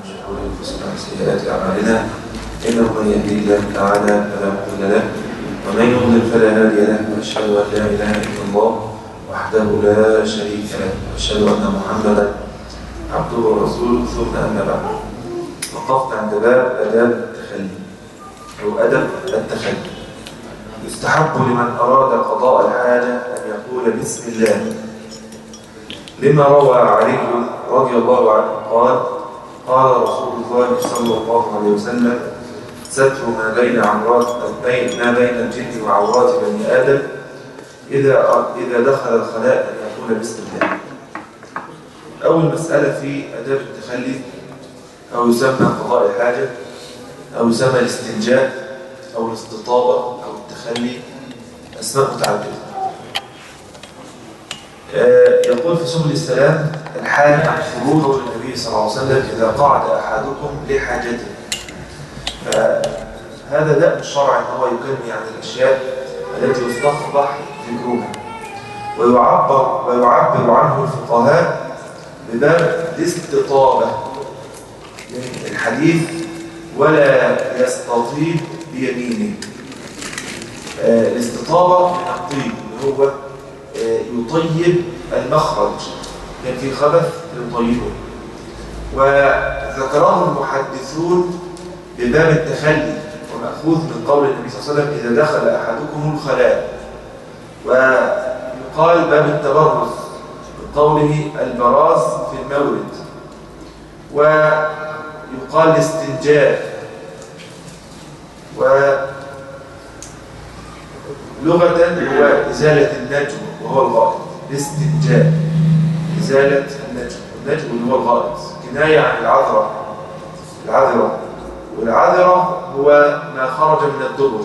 شرور انفسنا ومن سيئات اعمالنا انه من يهدي الله تعالى فلا مضل له ومن يضلل فلا هادي له واشهد ان لا اله الا الله وحده لا شريك له واشهد ان محمدا عبده ورسوله ثم اما بعد وقفت عند باب اداب التخلي او ادب التخلي يستحب لمن اراد قضاء الحاجه ان يقول بسم الله لما روى علي رضي الله عنه قال قال رسول الله صلى الله عليه وسلم ستر ما بين عورات بين ما بين الجن وعورات بني ادم اذا اذا دخل الخلاء ان يقول بسم الله. اول مساله في اداب التخلي او يسمى قضاء الحاجه او يسمى الاستنجاء او الاستطابه او التخلي اسماء متعدده. يقول في سبل السلام الحال عن خروج النبي صلى الله عليه وسلم إذا قعد أحدكم لحاجته فهذا داء الشرع أن هو يكني عن الأشياء التي يستقبح ذكرها ويعبر, ويعبر عنه الفقهاء بباب الاستطابة من الحديث ولا يستطيب بيمينه الاستطابة من الطيب اللي هو يطيب المخرج كان في خبث يطيبه وذكره المحدثون بباب التخلي ومأخوذ من قول النبي صلى الله عليه وسلم إذا دخل أحدكم الخلاء ويقال باب التبرز بقوله البراز في المورد ويقال الاستنجاء و لغة هو إزالة النجم وهو الغائط الاستنجاء إزالة النجم النجم اللي هو الغائط كناية عن العذرة العذرة والعذرة هو ما خرج من الدبر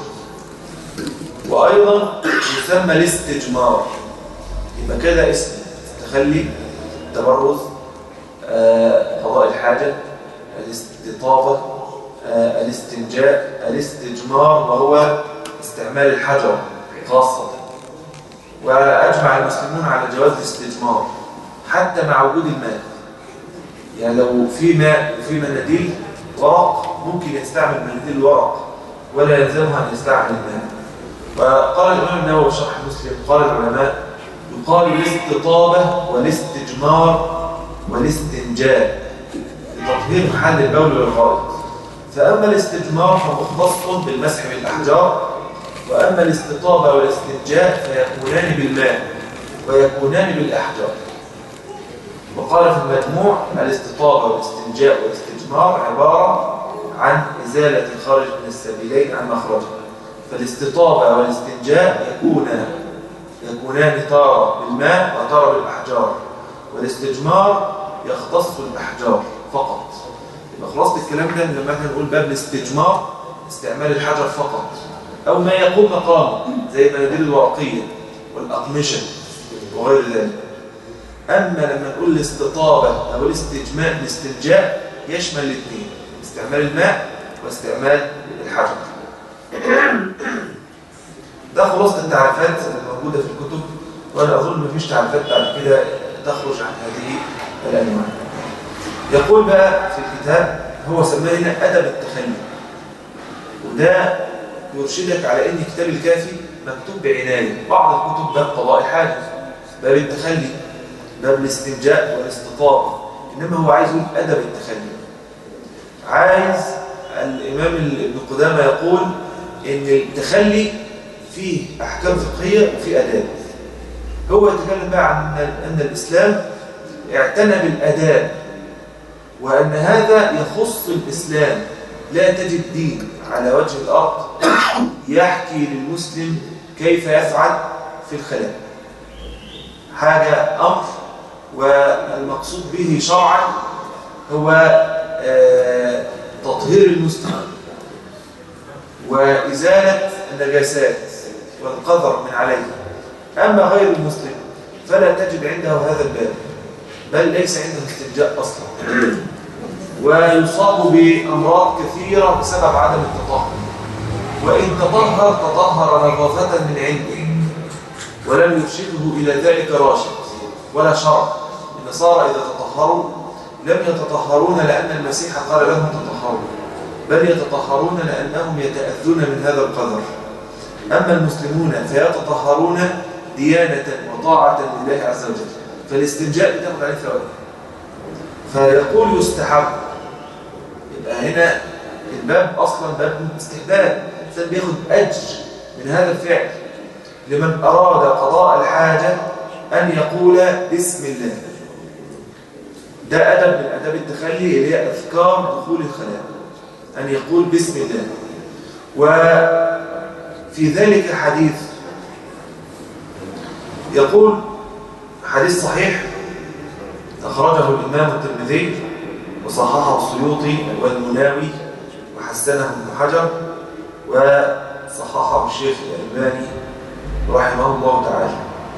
وأيضا يسمى الاستجمار يبقى كده اسم التخلي التبرز آه، قضاء الحاجة الاستطابة آه، الاستنجاء الاستجمار وهو استعمال الحجر خاصة وأجمع المسلمون على جواز الاستجمار حتى مع وجود الماء يعني لو في ماء وفي مناديل ورق ممكن يستعمل مناديل الورق ولا يلزمها أن يستعمل الماء وقال الإمام النووي في شرح مسلم قال العلماء يقال الاستطابة والاستجمار والاستنجاء لتطهير محل البول والغائط فأما الاستجمار فمختص بالمسح بالأحجار وأما الاستطابة والاستنجاء فيكونان بالماء ويكونان بالأحجار وقال في المجموع الاستطابة والاستنجاء والاستجمار عبارة عن إزالة الخارج من السبيلين عن مخرجه فالاستطابة والاستنجاء يكونان يكونان تارة بالماء وتارة بالأحجار والاستجمار يختص الأحجار فقط يبقى خلاصة الكلام ده لما احنا نقول باب الاستجمار استعمال الحجر فقط أو ما يقوم مقامه زي المناديل الورقية والأقمشة وغير ذلك أما لما نقول الاستطابة أو الاستجماء الاستنجاء يشمل الاثنين استعمال الماء واستعمال الحجر ده خلاصة التعريفات الموجودة في الكتب وأنا أظن مفيش تعريفات بعد كده تخرج عن هذه الأنواع يقول بقى في الكتاب هو سماه هنا أدب التخلي وده يرشدك على ان كتاب الكافي مكتوب بعناية بعض الكتب باب قضاء الحاجة باب التخلي باب الاستنجاء والاستطابة إنما هو عايز يقول أدب التخلي عايز الإمام ابن قدامة يقول إن التخلي فيه أحكام فقهية وفيه أداب هو يتكلم بقى عن أن الإسلام اعتنى بالأداب وأن هذا يخص الإسلام لا تجد دين على وجه الأرض يحكي للمسلم كيف يفعل في الخلاء حاجة أمر والمقصود به شرعا هو تطهير المسلم وإزالة النجاسات والقذر من عليه أما غير المسلم فلا تجد عنده هذا الباب بل ليس عنده استنجاء أصلا ويصاب بأمراض كثيرة بسبب عدم التطهر وإن تطهر تطهر نظافة من عنده ولم يرشده إلى ذلك راشد ولا شرع النصارى إذا تطهروا لم يتطهرون لأن المسيح قال لهم تطهروا بل يتطهرون لأنهم يتأذون من هذا القدر أما المسلمون فيتطهرون ديانة وطاعة لله عز وجل فالاستنجاء بتاخد عليه ثواب فيقول يستحب يبقى هنا الباب أصلا باب استحباب الإنسان بياخد أجر من هذا الفعل لمن أراد قضاء الحاجة أن يقول بسم الله ده أدب من أدب التخلي اللي هي أذكار دخول الخلاء أن يقول بسم الله وفي ذلك حديث يقول حديث صحيح أخرجه الإمام الترمذي وصححه السيوطي والمناوي وحسنه ابن حجر وصححه الشيخ الألباني رحمه الله تعالى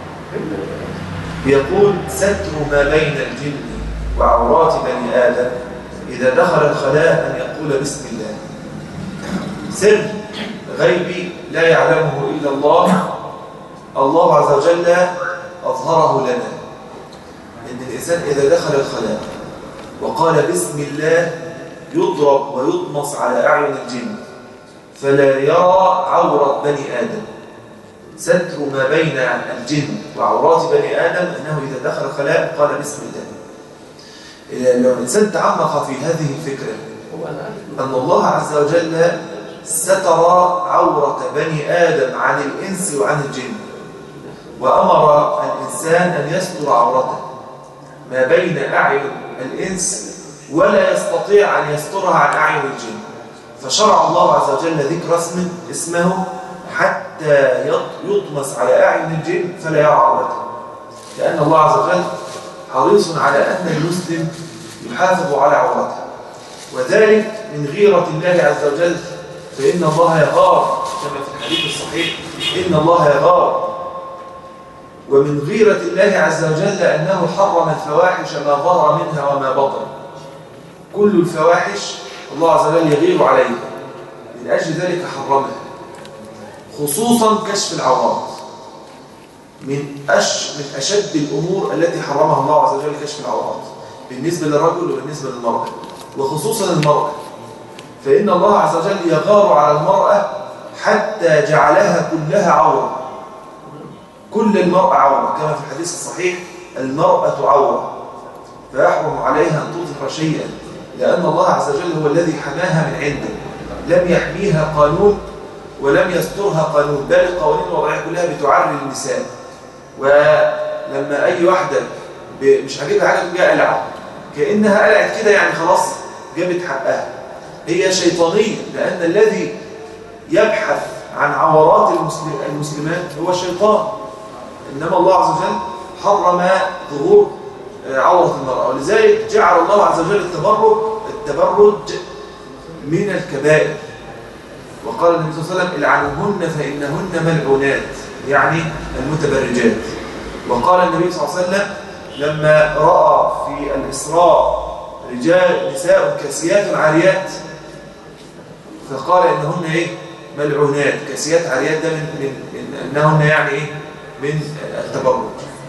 يقول ستر ما بين الجن وعورات بني آدم إذا دخل الخلاء أن يقول بسم الله سر غيبي لا يعلمه إلا الله الله عز وجل أظهره لنا إن الإنسان إذا دخل الخلاء وقال بسم الله يضرب ويطمس على أعين الجن فلا يرى عورة بني آدم ستر ما بين الجن وعورات بني آدم أنه إذا دخل الخلاء قال بسم الله لو الإنسان تعمق في هذه الفكرة أن الله عز وجل ستر عورة بني آدم عن الإنس وعن الجن وأمر الإنسان أن يستر عورته ما بين أعين الإنس ولا يستطيع أن يسترها عن أعين الجن فشرع الله عز وجل ذكر اسمه اسمه حتى يطمس على أعين الجن فلا يرى عورته لأن الله عز وجل حريص على أن المسلم يحافظ على عورته وذلك من غيرة الله عز وجل فإن الله يغار كما في الحديث الصحيح إن الله يغار ومن غيرة الله عز وجل أنه حرم الفواحش ما ظهر منها وما بطن كل الفواحش الله عز وجل يغير عليها من أجل ذلك حرمها خصوصا كشف العورات من أش من أشد الأمور التي حرمها الله عز وجل كشف العورات بالنسبة للرجل وبالنسبة للمرأة وخصوصا المرأة فإن الله عز وجل يغار على المرأة حتى جعلها كلها عورة كل المرأة عورة كما في الحديث الصحيح المرأة عورة فيحرم عليها أن تظهر شيئا لأن الله عز وجل هو الذي حماها من عنده لم يحميها قانون ولم يسترها قانون بل القوانين الوضعية كلها بتعري النساء ولما أي واحدة مش عاجبها حاجة تجي قلعة كأنها قلعت كده يعني خلاص جابت حقها هي شيطانية لأن الذي يبحث عن عورات المسلم المسلمات هو الشيطان إنما الله عز وجل حرم ظهور عورة المرأة ولذلك جعل الله عز وجل التبرج التبرج من الكبائر وقال النبي صلى الله عليه وسلم العنهن فإنهن ملعونات يعني المتبرجات وقال النبي صلى الله عليه وسلم لما رأى في الإسراء رجال نساء كاسيات عاريات فقال إنهن إيه ملعونات كاسيات عاريات ده من, من, من أنهن يعني إيه من التبرج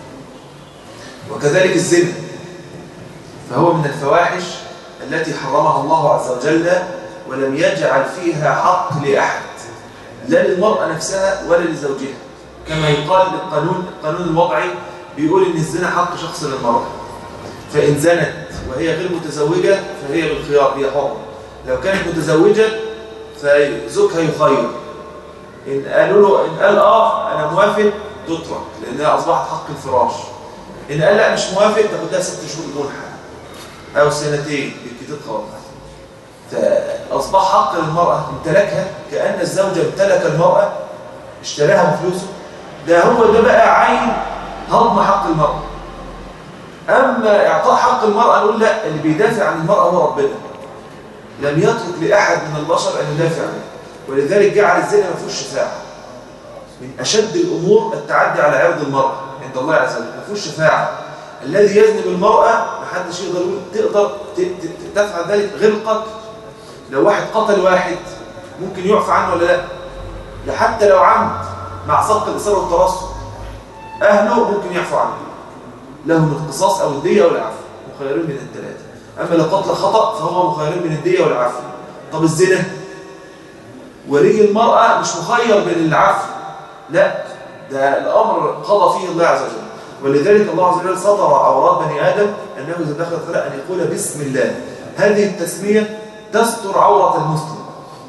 وكذلك الزنا فهو من الفواحش التي حرمها الله عز وجل ولم يجعل فيها حق لأحد لا للمرأة نفسها ولا لزوجها كما يقال للقانون القانون الوضعي بيقول ان الزنا حق شخص للمرأة فإن زنت وهي غير متزوجة فهي بالخيار هي حرة لو كانت متزوجة فزوجها يخير إن قالوا له إن قال آه أنا موافق تترك لأنها أصبحت حق الفراش إن قال لا مش موافق تاخد لها ست شهور بدون حق أو سنتين بالكتير خالص فأصبح حق للمرأة امتلكها كأن الزوجة امتلك المرأة اشتراها بفلوسه ده هو ده بقى عين هضم حق المرأة أما إعطاء حق المرأة نقول لا اللي بيدافع عن المرأة هو ربنا لم يترك لأحد من البشر أن يدافع عنه ولذلك جعل الزنا ما فيهوش شفاعة من أشد الأمور التعدي على عرض المرأة عند الله عز وجل ما فيهوش شفاعة الذي يذنب المرأة ما حدش يقدر يقول تقدر تفعل ذلك غير القتل لو واحد قتل واحد ممكن يعفى عنه ولا لا لا حتى لو عمد مع سبق الإصرار والترصد أهله ممكن يعفو عنه لهم القصاص أو الدية أو العفو مخيرين من الثلاثة أما لو قتل خطأ فهو مخير بين الدية والعفو طب الزنا ولي المرأة مش مخير بين العفو لا ده الأمر قضى فيه الله عز وجل ولذلك الله عز وجل سطر عورات بني آدم أنه إذا دخل الخلاء أن يقول بسم الله هذه التسمية تستر عورة المسلم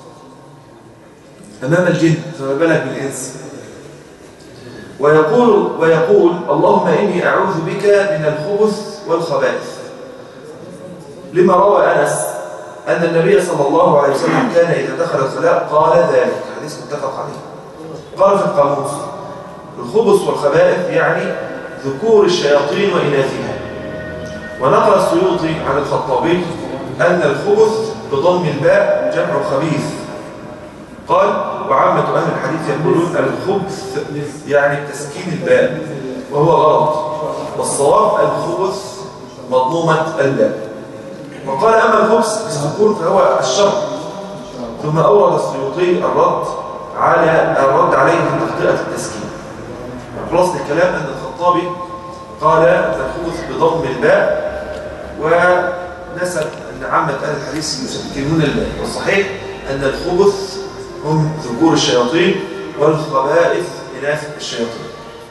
أمام الجن فما بالك بالإنس ويقول, ويقول اللهم إني أعوذ بك من الخبث والخبائث لما روى أنس أن النبي صلى الله عليه وسلم كان إذا دخل الخلاء قال ذلك حديث متفق عليه قال في القاموس الخبث والخبائث يعني ذكور الشياطين وإناثها ونقل السيوطي عن الخطابي أن الخبث بضم الباء جمع خبيث قال وعامة أهل الحديث يقولون الخبث يعني تسكين الباء وهو غلط والصواب الخبث مضمومة الباء وقال أما الخبث بالسكون فهو الشر ثم أورد السيوطي الرد على الرد عليه في تخطئة التسكين خلاص الكلام أن الخطابي قال الخبث بضم الباء ونسب أن عامة أهل الحديث يسكنون الباء والصحيح أن الخبث هم ذكور الشياطين والخبائث إناث الشياطين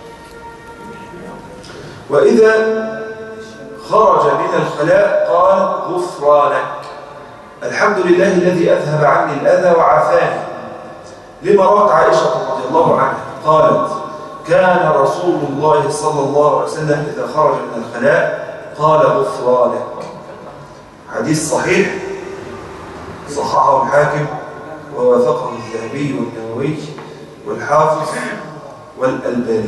وإذا خرج من الخلاء قال غفرانك الحمد لله الذي أذهب عني الأذى وعافاني لما روت عائشة رضي الله عنها قالت كان رسول الله صلى الله عليه وسلم إذا خرج من الخلاء قال غفرانك حديث صحيح صححه الحاكم ووافقه الذهبي والنووي والحافظ والألباني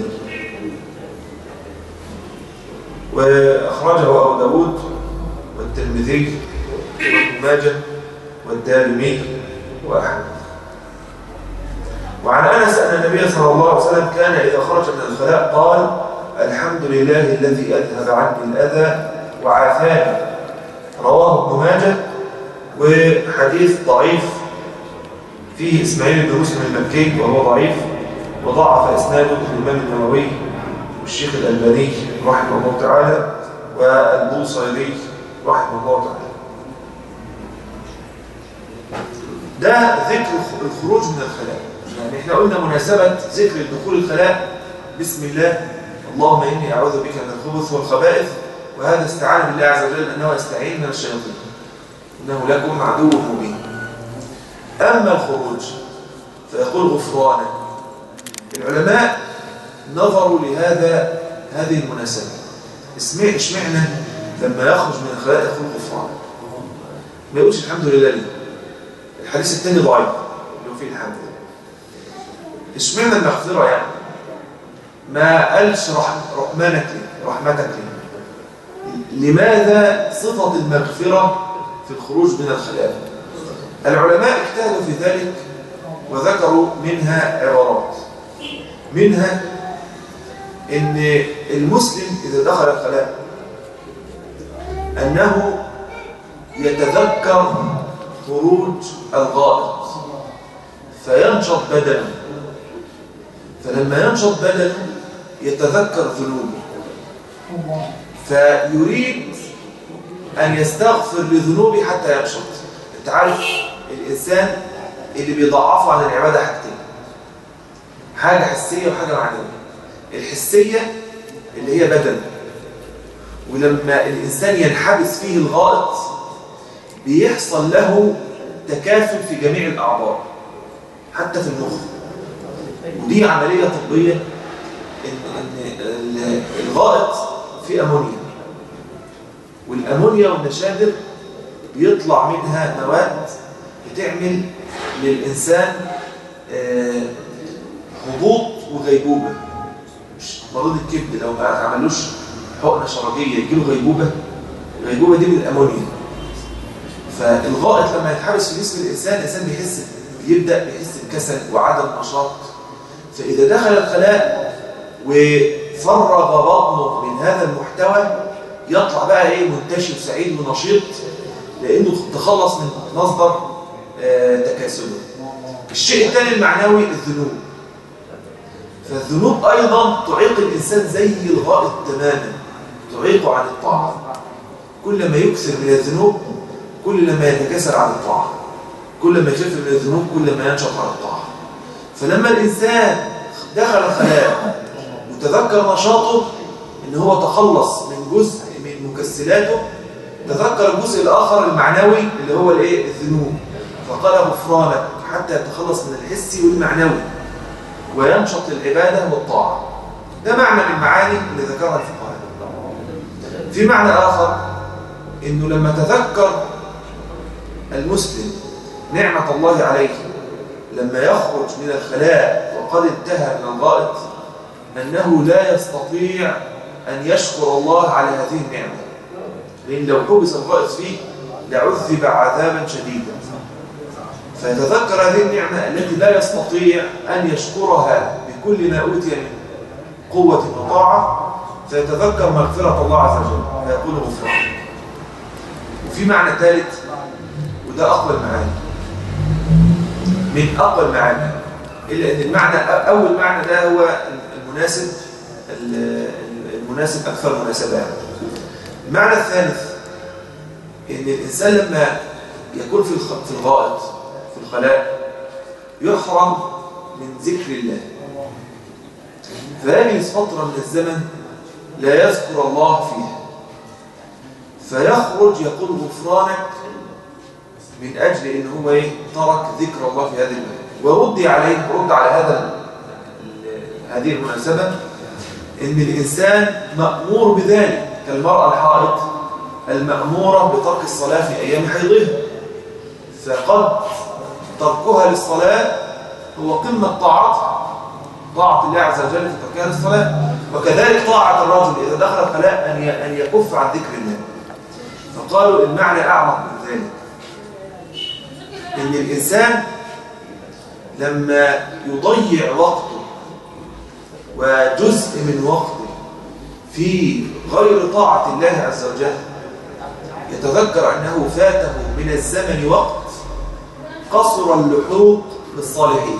وأخرجه أبو داود والترمذي وابن ماجه والدارمي وأحمد وعن أنس أن النبي صلى الله عليه وسلم كان إذا خرج من الخلاء قال الحمد لله الذي أذهب عني الأذى وعافاني رواه ابن ماجه وحديث ضعيف فيه إسماعيل بن مسلم المكي وهو ضعيف وضعف إسناده الإمام النووي والشيخ الألباني رحمه الله تعالى والبوصيري رحمه الله تعالى ده ذكر الخروج من الخلاء يعني احنا قلنا مناسبة ذكر دخول الخلاء بسم الله اللهم إني أعوذ بك من الخبث والخبائث وهذا استعان بالله عز وجل أنه يستعين من الشياطين إنه لكم عدو مبين أما الخروج فيقول غفرانا العلماء نظروا لهذا هذه المناسبة اسمع اشمعنا لما يخرج من الخلاء يقول غفرانا ما يقولش الحمد لله ليه الحديث الثاني ضعيف اللي هو فيه الحمد اشمعنا المغفرة يعني ما قالش رحم رحمنك ليه رحمتك ليه لماذا صفة المغفرة في الخروج من الخلاء العلماء اجتهدوا في ذلك وذكروا منها عبارات منها ان المسلم اذا دخل الخلاء انه يتذكر خروج الغائط فينشط بدنه فلما ينشط بدنه يتذكر ذنوبه فيريد أن يستغفر لذنوبه حتى ينشط انت عارف الإنسان اللي بيضعفه عن العبادة حاجتين حاجة حسية وحاجة معنوية الحسية اللي هي بدن ولما الإنسان ينحبس فيه الغائط بيحصل له تكافل في جميع الأعضاء حتى في المخ ودي عملية طبية إن, إن الغائط فيه أمونيا والأمونيا والنشادر بيطلع منها مواد بتعمل للإنسان هبوط وغيبوبة مش مريض الكبد لو ما عملوش حقنة شرجية يجيله غيبوبة الغيبوبة دي من الأمونيا فالغائط لما يتحبس في جسم الإنسان الإنسان بيحس يبدأ بيحس بكسل وعدم نشاط فإذا دخل الخلاء وفرغ بطنه من هذا المحتوى يطلع بقى ايه منتشر سعيد ونشيط لانه تخلص من مصدر آه تكاسله الشيء الثاني المعنوي الذنوب فالذنوب ايضا تعيق الانسان زي الغائط تماما تعيقه عن الطاعه كل ما يكثر من الذنوب كل ما يتكسر على الطاعة كل ما يخف من الذنوب كل ما ينشط على الطاعة فلما الإنسان دخل الخلاء وتذكر نشاطه إن هو تخلص من جزء من مكسلاته تذكر الجزء الآخر المعنوي اللي هو الايه الذنوب فقال غفرانك حتى يتخلص من الحسي والمعنوي وينشط العبادة والطاعة ده معنى من المعاني اللي ذكرها الفقهاء في معنى آخر إنه لما تذكر المسلم نعمة الله عليه لما يخرج من الخلاء وقد انتهى من الغائط أنه لا يستطيع أن يشكر الله على هذه النعمة لأن لو حبس الغائط فيه لعذب عذابا شديدا فيتذكر هذه النعمة التي لا يستطيع أن يشكرها بكل ما أوتي من قوة وطاعة فيتذكر مغفرة الله عز وجل فيقول غفران وفي معنى ثالث وده أقوى المعاني من أقوى المعاني إلا أن المعنى أول معنى ده هو المناسب المناسب أكثر مناسبة المعنى الثالث أن الإنسان لما يكون في في الغائط في الخلاء يحرم من ذكر الله فيجلس فترة من الزمن لا يذكر الله فيها فيخرج يقول غفرانك من أجل إن هو إيه ترك ذكر الله في هذه المكان وردي عليه رد على هذا هذه المناسبة إن الإنسان مأمور بذلك كالمرأة الحائط المأمورة بترك الصلاة في أيام حيضها فقد تركها للصلاة هو قمة طاعتها طاعة الله عز وجل في تركها للصلاة وكذلك طاعة الرجل إذا دخل الخلاء أن يكف عن ذكر الله فقالوا المعنى أعمق من ذلك إن الإنسان لما يضيع وقته وجزء من وقته في غير طاعة الله عز وجل يتذكر أنه فاته من الزمن وقت قصر اللحوق بالصالحين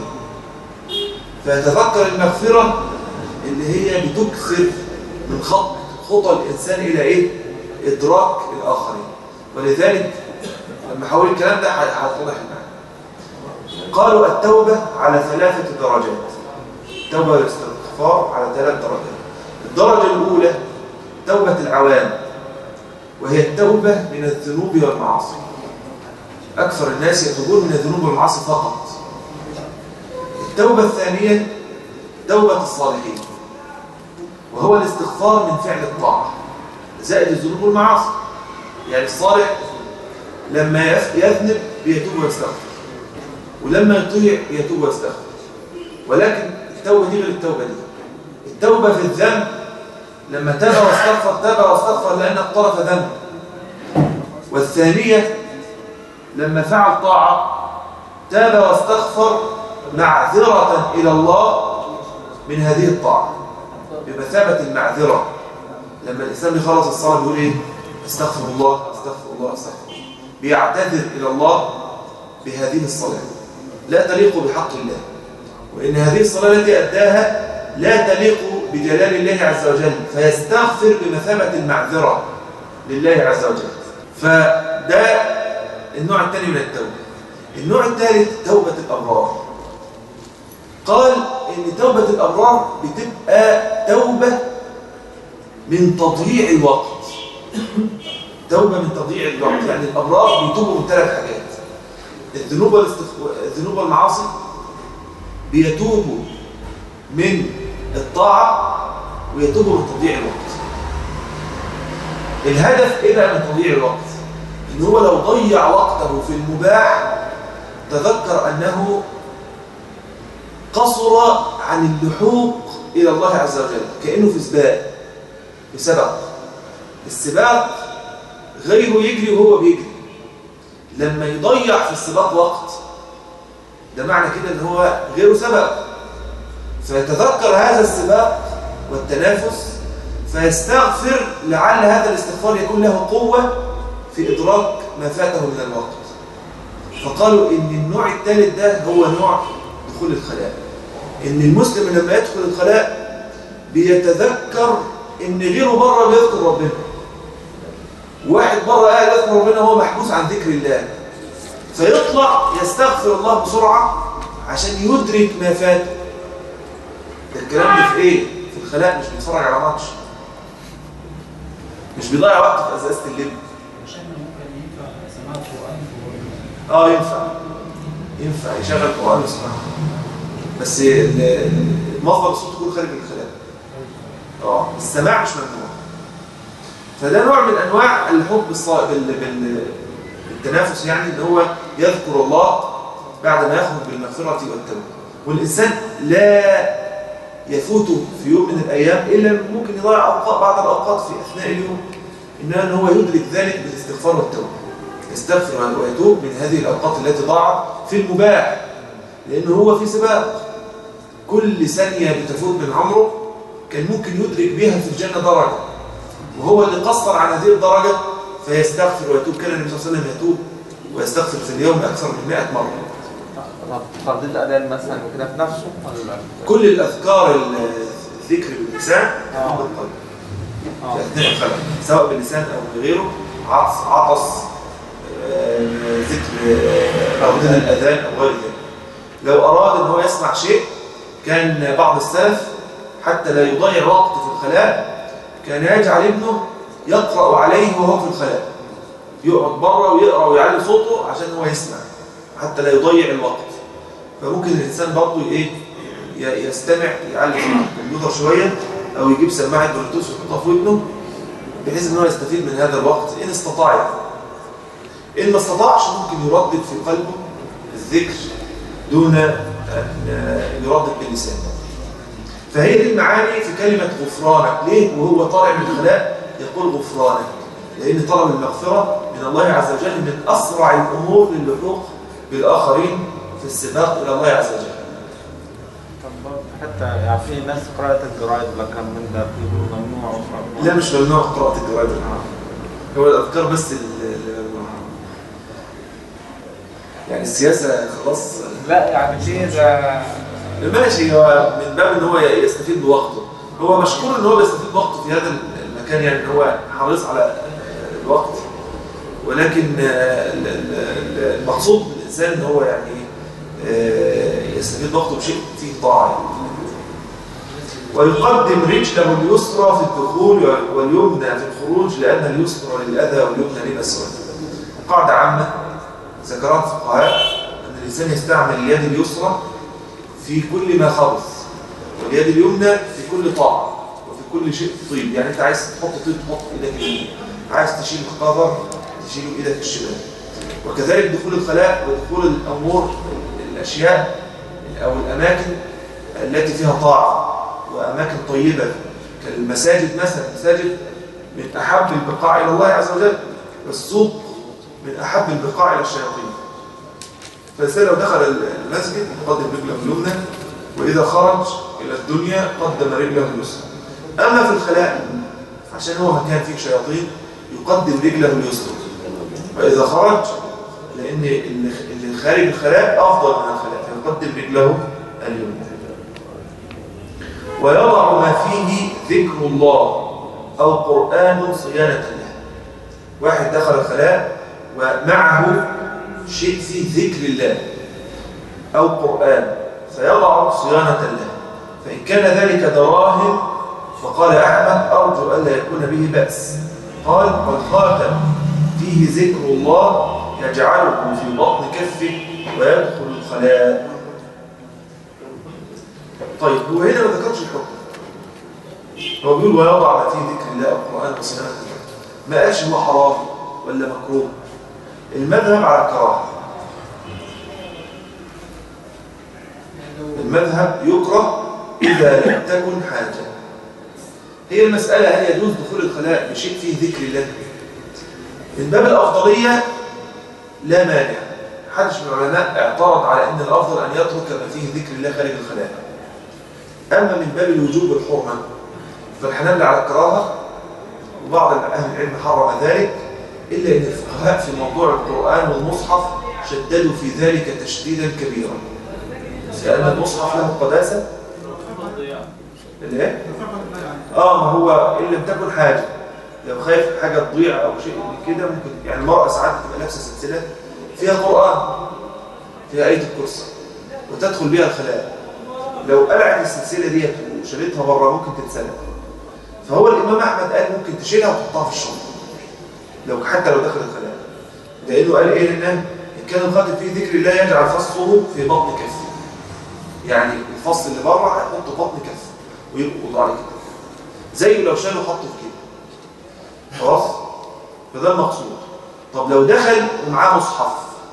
فيتذكر المغفرة اللي هي بتكثر من خط خطى الإنسان إلى إيه؟ إدراك الآخرين ولذلك لما حول الكلام ده هتوضح المعنى قالوا التوبة على ثلاثة درجات التوبة والاستغفار على ثلاث درجات الدرجة الأولى توبة العوام وهي التوبة من الذنوب والمعاصي أكثر الناس يتوبون من الذنوب والمعاصي فقط التوبة الثانية توبة الصالحين وهو الاستغفار من فعل الطاعة زائد الذنوب والمعاصي يعني الصالح لما يذنب بيتوب ويستغفر ولما يطيع يتوب ويستغفر ولكن التوبة دي غير التوبة دي التوبة في الذنب لما تاب واستغفر تاب واستغفر لأن اقترف ذنب والثانية لما فعل طاعة تاب واستغفر معذرة إلى الله من هذه الطاعة بمثابة المعذرة لما الإنسان بيخلص الصلاة بيقول إيه استغفر الله استغفر الله استغفر الله بيعتذر إلى الله بهذه الصلاة لا تليق بحق الله وإن هذه الصلاة التي أداها لا تليق بجلال الله عز وجل فيستغفر بمثابة المعذرة لله عز وجل فده النوع الثاني من التوبة النوع الثالث توبة الأبرار قال إن توبة الأبرار بتبقى توبة من تضييع الوقت توبة من تضييع الوقت يعني الأبرار بيتوبوا من ثلاث حاجات الذنوب والاستخ... الذنوب والمعاصي بيتوبوا من الطاعة ويتوبوا من تضييع الوقت الهدف ايه بقى من تضييع الوقت ان هو لو ضيع وقته في المباح تذكر انه قصر عن اللحوق الى الله عز وجل كانه في سباق في سبق السباق غيره يجري وهو بيجري لما يضيع في السباق وقت ده معنى كده ان هو غيره سبق فيتذكر هذا السباق والتنافس فيستغفر لعل هذا الاستغفار يكون له قوة في إدراك ما فاته من الوقت فقالوا إن النوع الثالث ده هو نوع دخول الخلاء إن المسلم لما يدخل الخلاء بيتذكر إن غيره بره بيذكر ربنا واحد بره قاعد يذكر ربنا وهو محبوس عن ذكر الله فيطلع يستغفر الله بسرعة عشان يدرك ما فات ده الكلام ده في ايه؟ في الخلاء مش بيتفرج على ماتش مش بيضيع وقت في ازازه اللب عشان ممكن ينفع سماع القرآن اه ينفع ينفع يشغل قرآن ويسمعه بس ال- ال- مصدر الصوت يكون خارج الخلاء اه السماع مش ممنوع فده نوع من انواع الحب الصا... بال... بال... بالتنافس يعني ان هو يذكر الله بعد ما يخرج بالمغفرة والتوبة والإنسان لا يفوته في يوم من الأيام إلا ممكن يضيع أوقات بعض الأوقات في أثناء اليوم إنما أن هو يدرك ذلك بالاستغفار والتوبة يستغفر ويتوب من هذه الأوقات التي ضاعت في المباح لأنه هو في سباق كل ثانية بتفوت من عمره كان ممكن يدرك بها في الجنة درجة وهو اللي قصر عن هذه الدرجة فيستغفر ويتوب كان النبي صلى الله عليه وسلم يتوب ويستغفر في اليوم أكثر من 100 مرة طب ترديد الأذان مثلا وكده في نفسه ولا كل الأذكار الذكر باللسان آه. يكون بالقلب اه في أثناء الخلق سواء باللسان أو بغيره عطس عطس آه، ذكر آه، أو من الأذان أو غير ذلك لو أراد أن هو يسمع شيء كان بعض السلف حتى لا يضيع وقت في الخلاء كان يجعل ابنه يقرأ عليه وهو في الخلاء يقعد بره ويقرأ ويعلي صوته عشان هو يسمع حتى لا يضيع الوقت فممكن الإنسان برضه إيه ي- يستمع يعلي الكمبيوتر شوية أو يجيب سماعة بلوتوث ويحطها في ودنه بحيث ان هو يستفيد من هذا الوقت ان استطاع يعني. ان ما استطاعش ممكن يردد في قلبه الذكر دون ان يردد باللسان فهي دي المعاني في كلمة غفرانك ليه وهو طالع من الخلاء يقول غفرانك لأن طلب المغفرة من الله عز وجل من أسرع الأمور للحوق بالآخرين في السباق إلى الله عز وجل طب برضه حتى يعني في ناس قراءة الجرايد ولا كلام من ده بيقولوا ممنوع وفرق. لا مش ممنوع قراءة الجرائد العام هو الأذكار بس اللي ممنوع يعني السياسة خلاص لا يعني في ده ماشي هو من باب ان هو يستفيد بوقته هو مشكور ان هو بيستفيد بوقته في هذا المكان يعني ان هو حريص على الوقت ولكن ال- ال- ال- المقصود بالانسان ان هو يعني آه، يستفيد وقته بشيء فيه طاعه يعني. ويقدم رجله اليسرى في الدخول واليمنى في الخروج لان اليسرى للاذى واليمنى للاسود قاعده عامه ذكرها الفقهاء ان الانسان يستعمل اليد اليسرى في كل ما خبث واليد اليمنى في كل طاعة وفي كل شيء طيب يعني انت عايز تحط طيب تحط في ايدك اليمين عايز تشيل القذر تشيله بايدك الشمال وكذلك دخول الخلاء ودخول الامور الاشياء او الاماكن التي فيها طاعة واماكن طيبة كالمساجد مثلا المساجد من احب البقاع الى الله عز وجل والسوق من احب البقاع الى الشياطين فالإنسان لو دخل المسجد يقدم رجله اليمنى وإذا خرج إلى الدنيا قدم رجله اليسرى أما في الخلاء عشان هو مكان فيه شياطين يقدم رجله اليسرى وإذا خرج لأن اللي اللي خارج الخلاء أفضل من الخلاء فيقدم رجله اليمنى ويضع ما فيه ذكر الله أو قرآن صيانة له واحد دخل الخلاء ومعه شيء فيه ذكر الله أو قرآن فيضع صيانة له فإن كان ذلك دراهم فقال أحمد أرجو ألا يكون به بأس قال والخاتم فيه ذكر الله يجعله في بطن كفه ويدخل الخلاء طيب هو هنا ما ذكرش الحكم هو بيقول ويضع ما فيه ذكر الله أو قرآن وصيانة الله ما قالش هو حرام ولا مكروه المذهب على الكراهه المذهب يكره إذا لم تكن حاجة هي المسألة هل يجوز دخول الخلاء بشيء فيه ذكر الله من باب الأفضلية لا مانع حدش من العلماء اعترض على أن الأفضل أن يترك ما فيه ذكر الله خارج الخلاء أما من باب الوجوب والحرمة فالحنابلة على الكراهة وبعض أهل العلم حرم ذلك إلا أن الفقهاء في موضوع القرآن والمصحف شددوا في ذلك تشديدا كبيرا لأن المصحف له قداسة الايه؟ اه ما هو إن لم تكن حاجة لو خايف حاجة تضيع أو شيء من كده ممكن يعني المرأة ساعات تبقى لابسة سلسلة فيها قرآن فيها آية الكرسي وتدخل بيها الخلاء لو قلعت السلسلة ديت وشالتها بره ممكن تتسلق فهو الإمام أحمد قال ممكن تشيلها وتحطها في الشنطة لو حتى لو دخل الخلاء لأنه قال إيه لأنه إن كان الخاتم فيه ذكر الله يجعل فصله في بطن كفه يعني الفصل اللي بره هيحطه في بطن كفه ويبقوا عليه كده زي لو شالوا حطه في كده خلاص فده المقصود طب لو دخل ومعاه مصحف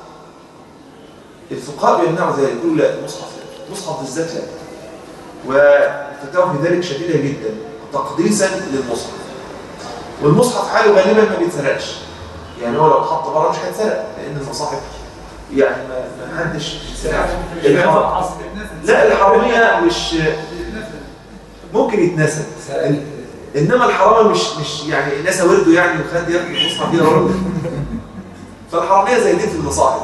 الفقهاء بيمنعوا ذلك يقولوا لا المصحف لا المصحف بالذات لا والفتاوى في ذلك شديدة جدا تقديسا للمصحف والمصحف حاله غالبا ما بيتسرقش يعني هو لو اتحط بره مش هيتسرق لان المصاحف يعني ما ما حدش يتسرق الحرام- لا الحراميه مش ممكن يتنسى انما الحرامي مش مش يعني ناس ورده يعني وخد ياخد المصحف كده ورده فالحراميه زي دي في المصاحف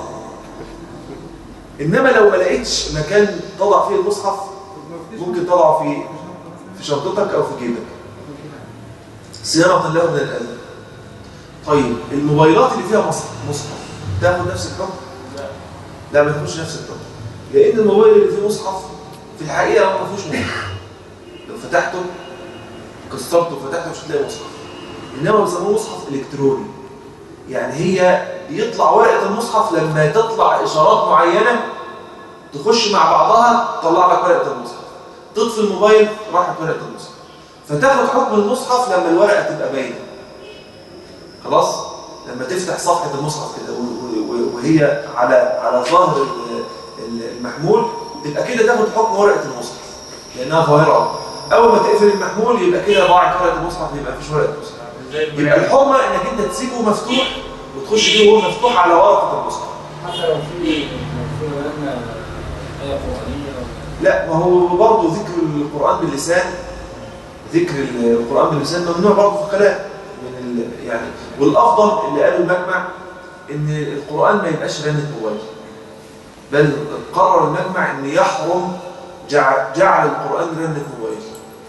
انما لو ما لقيتش مكان تضع فيه المصحف ممكن تضعه في في شنطتك او في جيبك صيانه له من الاذى طيب الموبايلات اللي فيها مصحف مصحف تاخد نفس الحكم لا ما تاخدش نفس الحكم لان الموبايل اللي فيه مصحف في الحقيقه هو ما فيهوش مصحف لو فتحته كسرته وفتحته مش هتلاقي مصحف انما بيسموه مصحف الكتروني يعني هي بيطلع ورقه المصحف لما تطلع اشارات معينه تخش مع بعضها تطلع لك ورقه المصحف تطفي الموبايل راحت ورقه المصحف فتاخد حكم المصحف لما الورقه تبقى باينه خلاص لما تفتح صفحه المصحف كده و- و- وهي على على ظهر ال- ال- المحمول تبقى كده تاخد حكم ورقه المصحف لانها ظاهره اول ما تقفل المحمول يبقى كده ضاعت ورقه المصحف يبقى مفيش ورقه مصحف يبقى الحرمه انك انت تسيبه مفتوح وتخش بيه وهو مفتوح على ورقه المصحف حتى لو في لو في ولادنا آية قرآنية أو- لا ما هو برضه ذكر القرآن باللسان ذكر القرآن باللسان ممنوع برضه في الكلام من ال... يعني والأفضل اللي قاله المجمع إن القرآن ما يبقاش رنة موبايل بل قرر المجمع إن يحرم جعل, جعل القرآن رنة موبايل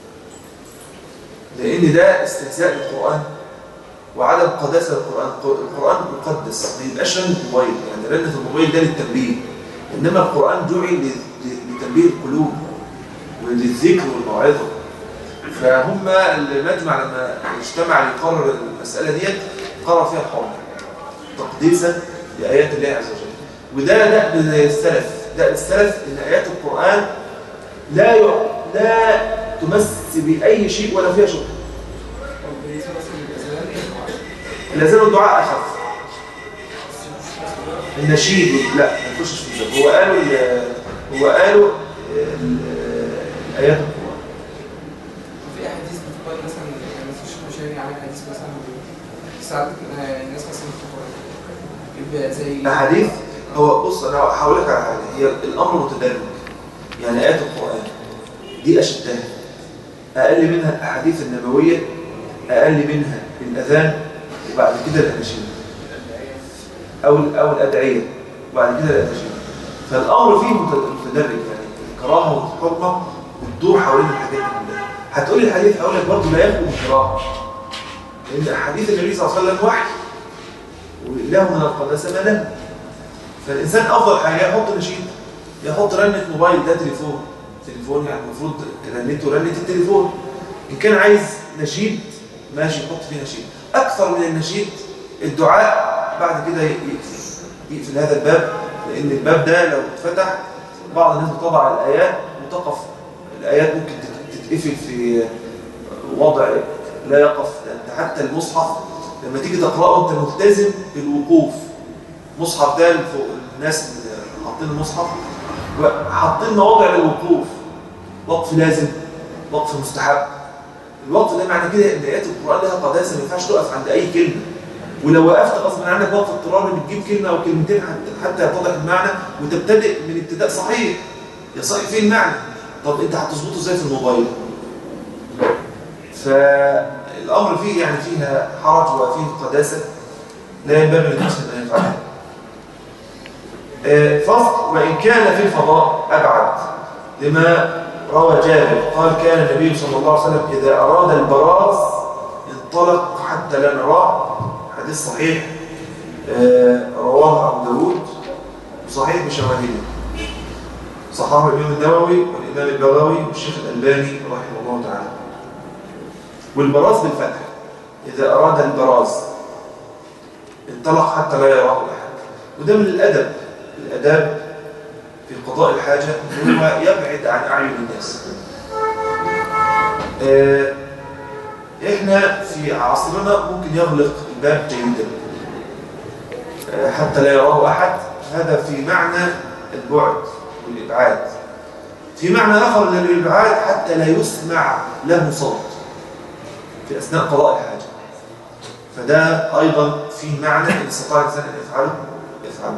لأن ده استهزاء بالقرآن وعدم قداسة القرآن القرآن مقدس ما يبقاش رنة موبايل يعني رنة الموبايل ده للتنبيه إنما القرآن جعل ل- ل- لتنبيه القلوب وللذكر والموعظة فهم المجمع لما اجتمع ليقرر المسألة ديت قرر فيها الحرم تقديسا لآيات الله عز وجل وده دأب السلف دأب السلف إن آيات القرآن لا يع... لا تمس بأي شيء ولا فيها شبهه بالنسبة مثلا للأذان الأذان الدعاء أخف النشيد لا ما يخشش في الذنب هو قالوا ال- هو قالوا ال- آيات القرآن في احاديث بتقال مثلا يعني مثلا الشيخ مشاري عامل حديث مثلا ساعات آه، الناس مثلا بتقرا يبقى زي أحاديث هو بص أنا هقول لك على حاجة هي الأمر متدرج يعني آيات القرآن دي أشدها أقل منها الأحاديث النبوية أقل منها الأذان وبعد كده الأناشيد أو أو الأدعية وبعد كده الأناشيد فالأمر فيه مت- متدرج يعني الكراهة والحرمة بتدور حوالين الحاجات دي كلها هتقول لي الحديث هقول لك برضه لا يخلو من الكراهة لأن أحاديث النبي صلى الله عليه وسلم وحي وله من القداسة ما له فالإنسان أفضل حاجة يحط نشيد يحط رنة موبايل ده تليفون تليفون يعني المفروض رنته رنة التليفون إن كان عايز نشيد ماشي يحط فيه نشيد أكثر من النشيد الدعاء بعد كده يقفل يقفل هذا الباب لأن الباب ده لو اتفتح بعض الناس بتضع الآيات وتقف الآيات ممكن تت- تتقفل في وضع لا يقف ده أنت حتى المصحف لما تيجي تقرأه أنت ملتزم بالوقوف مصحف ده فوق الناس اللي حاطين المصحف وحاطين مواضع للوقوف وقف لازم وقف مستحب الوقف ده معنى كده ان ايات القران لها قداسه ما ينفعش تقف عند اي كلمه ولو وقفت غصب عنك وقف اضطراري بتجيب كلمه او كلمتين حتى حتى يتضح المعنى وتبتدئ من ابتداء صحيح يصح فيه المعنى طب انت هتظبطه ازاي في الموبايل فالامر فيه يعني فيها حرج وفيه قداسه لا ينبغي للمسلم ان يفعلها آه، فصل وإن كان في الفضاء أبعد لما روى جابر قال كان النبي صلى الله عليه وسلم إذا أراد البراز انطلق حتى حتى لا نراه حديث صحيح آه، رواه أبو داود وصحيح بشواهده صححه الإمام النووي والإمام البغوي والشيخ الألباني رحمه الله تعالى والبراز بالفتح إذا أراد البراز انطلق حتى لا يراه أحد وده من الأدب الأداب في قضاء الحاجة إن هو يبعد عن أعين الناس آه، إحنا في عصرنا ممكن يغلق الباب جيدا آه، حتى لا يراه أحد هذا في معنى البعد والإبعاد في معنى آخر للإبعاد حتى لا يسمع له صوت في أثناء قضاء الحاجة فده أيضا فيه معنى إن استطاع الإنسان أن يفعله يفعله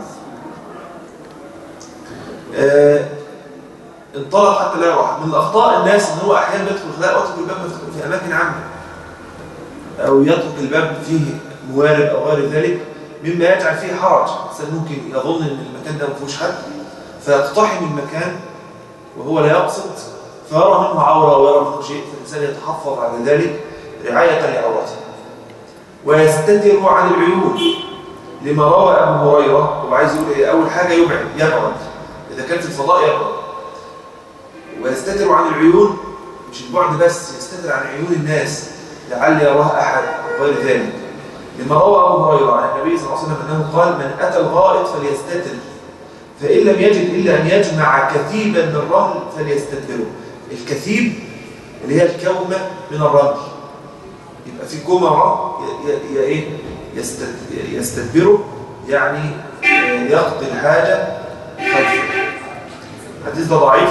آه، انطلق حتى لا يروح من أخطاء الناس إن هو أحيانا بيدخل خلاء ويترك الباب مفتوح في أماكن عامة أو يترك الباب فيه موارد أو غير ذلك مما يجعل فيه حرج الإنسان ممكن يظن إن المكان ده ما فيهوش حد فيقتحم المكان وهو لا يقصد فيرى منه عورة ويرى منه شيء فالإنسان يتحفظ على ذلك رعاية لعورته ويستتر عن العيون لما روى أبو هريرة هو عايز يقول إيه أول حاجة يبعد يبعد إذا كانت الفضاء يبعد ويستتر عن العيون مش البعد بس يستتر عن عيون الناس لعل يراه أحد أو غير ذلك لما روى أبو هريرة عن النبي صلى الله عليه وسلم أنه قال من أتى الغائط فليستتر فإن لم يجد إلا أن يجمع كثيبا من الرمل فليستتره الكثيب اللي هي الكومة من الرمل يبقى في كومة رمل ي- ي- ي- إيه؟ يستت- يستدبره يعني آه، يقضي الحاجة خلفه الحديث ده ضعيف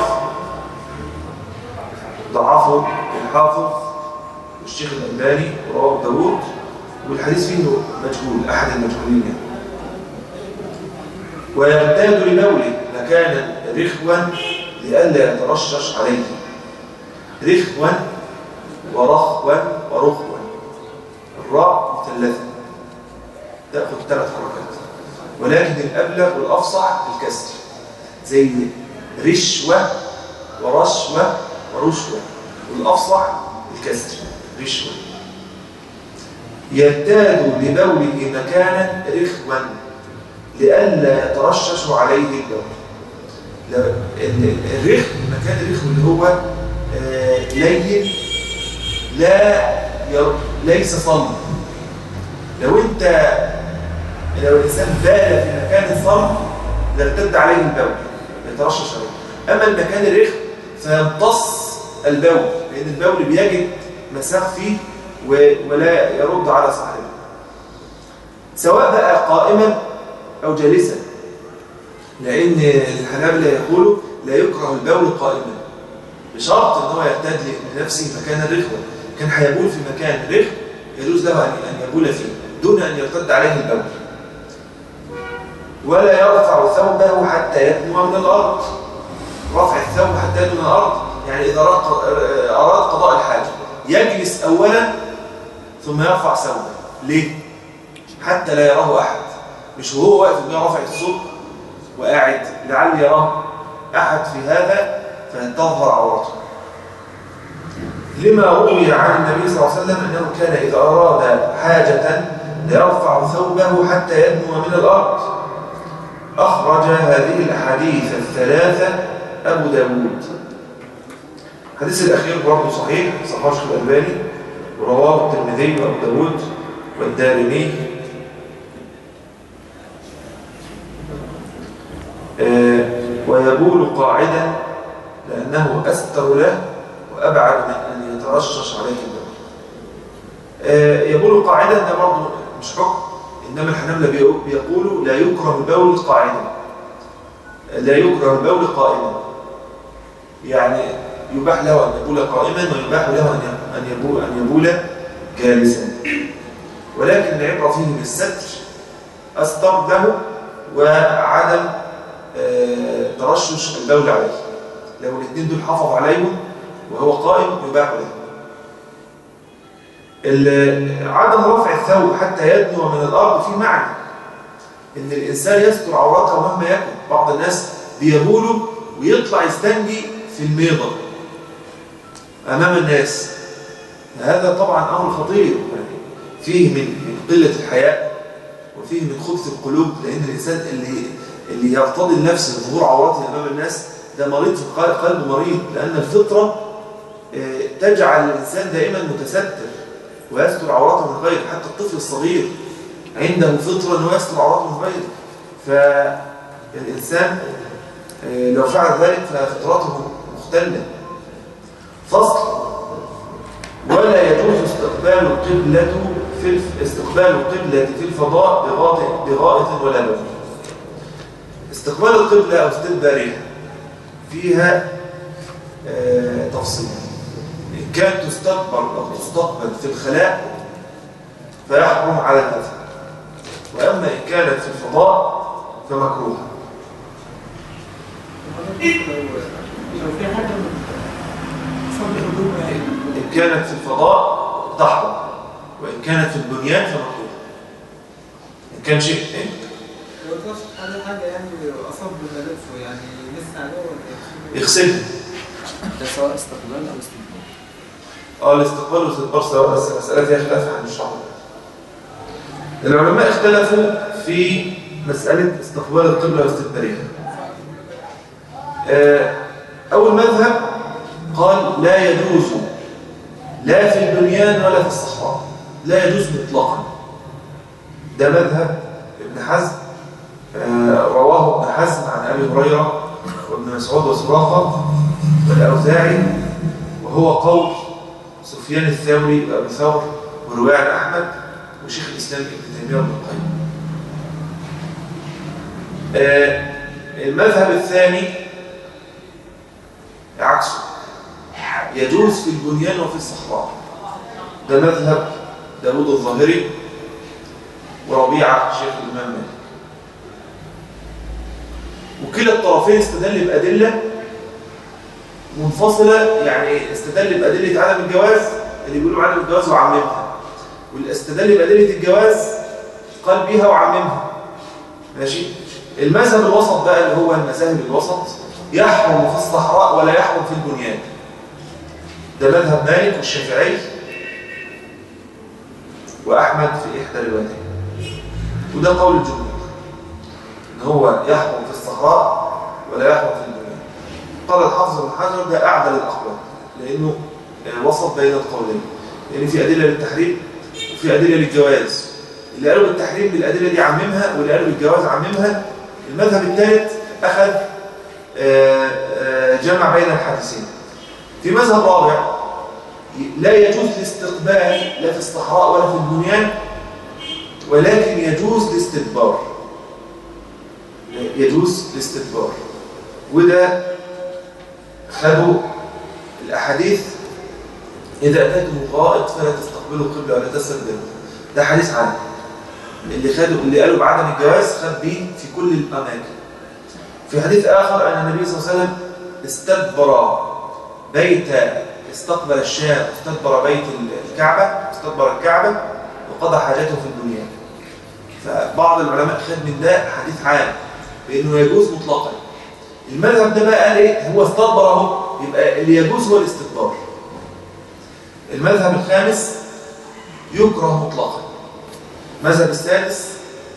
ضعفه الحافظ والشيخ الألباني ورواه داوود والحديث فيه مجهول أحد المجهولين يعني. ويرتاد لبوله مكانا رخوا لئلا يترشش عليه رخوا ورخوا ورخوا الراء مثلثة تأخذ ثلاث حركات ولكن الأبلغ والأفصح الكسر زي رشوة ورشوة ورشوة والأفصح الكسر رشوة يرتاد لبوله مكانا رخوا لئلا يترشش عليه البول لا- ال- الرخم مكان الرخم اللي هو آه، لين لا ير... ليس صلب لو انت لو الانسان بال في مكان الصلب لارتد عليه البول يترشش عليه اما المكان الرخم فيمتص البول لان البول بيجد مساق فيه و- ولا يرد على صاحبه سواء بقى قائما أو جالسا لأن الحنابلة يقولوا لا يكره البول قائما بشرط أن هو يرتد لنفسه مكان الرخوة كان هيبول في مكان رخ يجوز له أن أن يبول فيه دون أن يرتد عليه البول ولا يرفع ثوبه حتى يدنو من الأرض رفع الثوب حتى يدنو من الأرض يعني إذا أراد أراد قضاء الحاجة يجلس أولا ثم يرفع ثوبه ليه؟ حتى لا يراه أحد مش وهو واقف قدام رافع الصوت وقاعد لعل يراه أحد في هذا فتظهر عورته لما روي عن النبي صلى الله عليه وسلم أنه كان إذا أراد حاجة ليرفع ثوبه حتى يدنو من الأرض أخرج هذه الأحاديث الثلاثة أبو داود الحديث الأخير برضه صحيح صحاش الألباني ورواه الترمذي وأبو داود والدارمي آه، ويبول قاعدا لأنه أستر له وأبعد من أن يترشش عليه البول آه، يبول قاعدا ده برضه مش حكم إنما الحنابلة بيقو- بيقولوا لا يكره البول قاعدا لا يكره البول قائما يعني يباح له أن يبول قائما ويباح له أن ي- أن يبول, أن يبول جالسا ولكن العبرة فيه بالستر أستر له وعدم آه، ترشش البول عليه لو الاثنين دول حافظ عليهم وهو قائم يباح له ال- عدم رفع الثوب حتى يدنو من الأرض في معنى إن الإنسان يستر عورته مهما يكن بعض الناس بيبولوا ويطلع يستنجي في الميضة أمام الناس هذا طبعا أمر خطير فيه من من قلة الحياء وفيه من خبث القلوب لأن الإنسان اللي اللي يرتضي النفس بظهور عورته أمام الناس ده مريض في القلب قلبه مريض لأن الفطرة آه، تجعل الإنسان دائما متستر ويستر عورته من غيره حتى الطفل الصغير عنده فطرة أنه يستر عورته من غيره فالإنسان آه، لو فعل ذلك ففطرته مختلة فصل ولا يجوز استقبال القبلة في الف... استقبال القبلة في الفضاء بغائط بغائط ولا بول استقبال القبلة أو استدبارها فيها آه تفصيل إن كانت تستقبل أو تستقبل في الخلاء فيحرم على المذهب وأما إن كانت في الفضاء فمكروه لو في حاجة صلي هدوء يعني إن كانت في الفضاء تحرم وإن كانت في البنيان فمكروه إن كان شيء إيه؟ لو تقصد حاجة حاجة يعني أصاب بملابسه يعني لسه عليه ولا يغسلها ده سواء استقبال او استقبال اه الاستقبال والاستدبار سواء بس المسألة فيها خلاف عن الشرع العلماء اختلفوا في مسألة استقبال القبلة واستدبارها آه، أول مذهب قال لا يجوز لا في البنيان ولا في الصحراء لا يجوز مطلقا ده مذهب ابن حزم آه، رواه ابن حزم عن أبي هريرة وابن مسعود وسراقة والأوزاعي وهو قول سفيان الثوري وأبي ثور ورواية عن أحمد وشيخ الإسلام ابن تيمية وابن القيم آه، المذهب الثاني عكسه يجوز في البنيان وفي الصحراء ده مذهب داود الظاهري وربيعة شيخ الإمام مالك وكلا الطرفين استدل بأدلة منفصلة يعني استدل بأدلة عدم الجواز اللي بيقولوا عدم الجواز وعممها واللي استدل بأدلة الجواز قال بيها وعممها ماشي المذهب الوسط بقى اللي هو المذاهب الوسط يحرم في الصحراء ولا يحرم في البنيان ده مذهب مالك والشافعي وأحمد في إحدى روايتين وده قول الجمهور إن هو يحرم في الصحراء ولا يحرم في البنيان قال الحافظ بن حجر ده أعدل الأقوال لأنه وسط بين القولين لأن في أدلة للتحريم وفي أدلة للجواز اللي قالوا بالتحريم بالأدلة دي عممها واللي قالوا بالجواز عممها المذهب الثالث أخذ آه، آه، جمع بين الحديثين في مذهب رابع لا يجوز الاستقبال لا في الصحراء ولا في البنيان ولكن يجوز الاستدبار يجوز الاستدبار وده خدوا الأحاديث إذا أتاكم الغائط فلا تستقبلوا القبلة ولا تستدبروا ده حديث عنه اللي خدوا اللي قالوا بعدم الجواز خد بيه في كل الأماكن في حديث آخر أن النبي صلى الله عليه وسلم استدبر بيت استقبل الشام استدبر بيت الكعبة استدبر الكعبة وقضى حاجته في الدنيا فبعض العلماء خد من ده حديث عام بأنه يجوز مطلقا المذهب ده بقى قال ايه هو استدبر اهو يبقى اللي يجوز هو الاستدبار المذهب الخامس يكره مطلقا المذهب السادس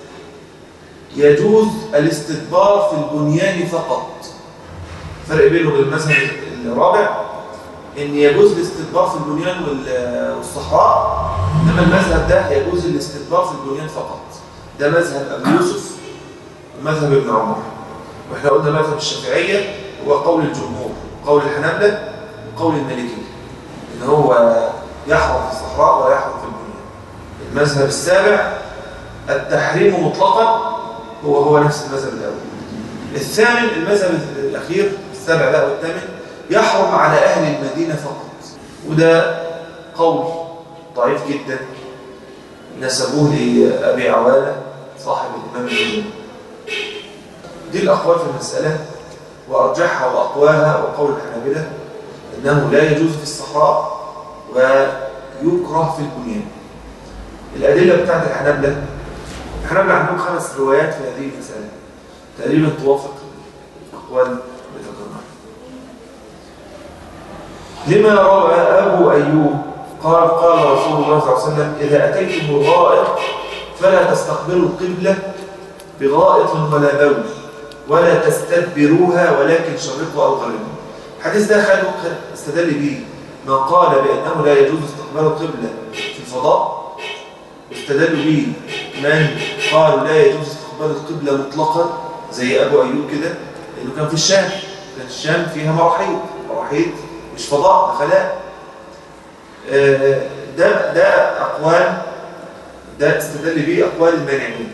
يجوز الاستدبار في البنيان فقط فرق بينه وبين المذهب الرابع ان يجوز الاستدبار في البنيان وال- والصحراء انما المذهب ده يجوز الاستدبار في البنيان فقط ده مذهب ابو يوسف ومذهب ابن عمر واحنا قلنا مذهب الشافعيه هو قول الجمهور قول الحنابلة وقول المالكي ان هو يحرم في الصحراء ولا يحرم في البنيان المذهب السابع التحريم مطلقا هو هو نفس المذهب الاول الثامن المذهب الاخير السابع بقى والثامن يحرم على اهل المدينه فقط وده قول ضعيف جدا نسبوه لابي عوانه صاحب الامام الجمهور دي الأقوال في المسألة وأرجحها وأقواها وقول الحنابلة أنه لا يجوز في الصحراء ويكره في البنيان الأدلة بتاعت الحنابلة الحنابلة عندهم خمس روايات في هذه المسألة تقريبا توافق الأقوال بتكرار لما روى أبو أيوب قال قال رسول الله صلى الله عليه وسلم إذا أتيتم الغائط فلا تستقبلوا القبلة بغائط ولا بول ولا تستدبروها ولكن شرقوا أو غربوا الحديث ده خده استدل به من قال بأنه لا يجوز استقبال القبلة في الفضاء استدل به من قال لا يجوز استقبال القبلة مطلقا زي أبو أيوب كده لأنه كان في الشام كان الشام فيها مراحيض مراحيض مش فضاء ده خلاء آه، ده ده أقوال ده استدل به أقوال المانعين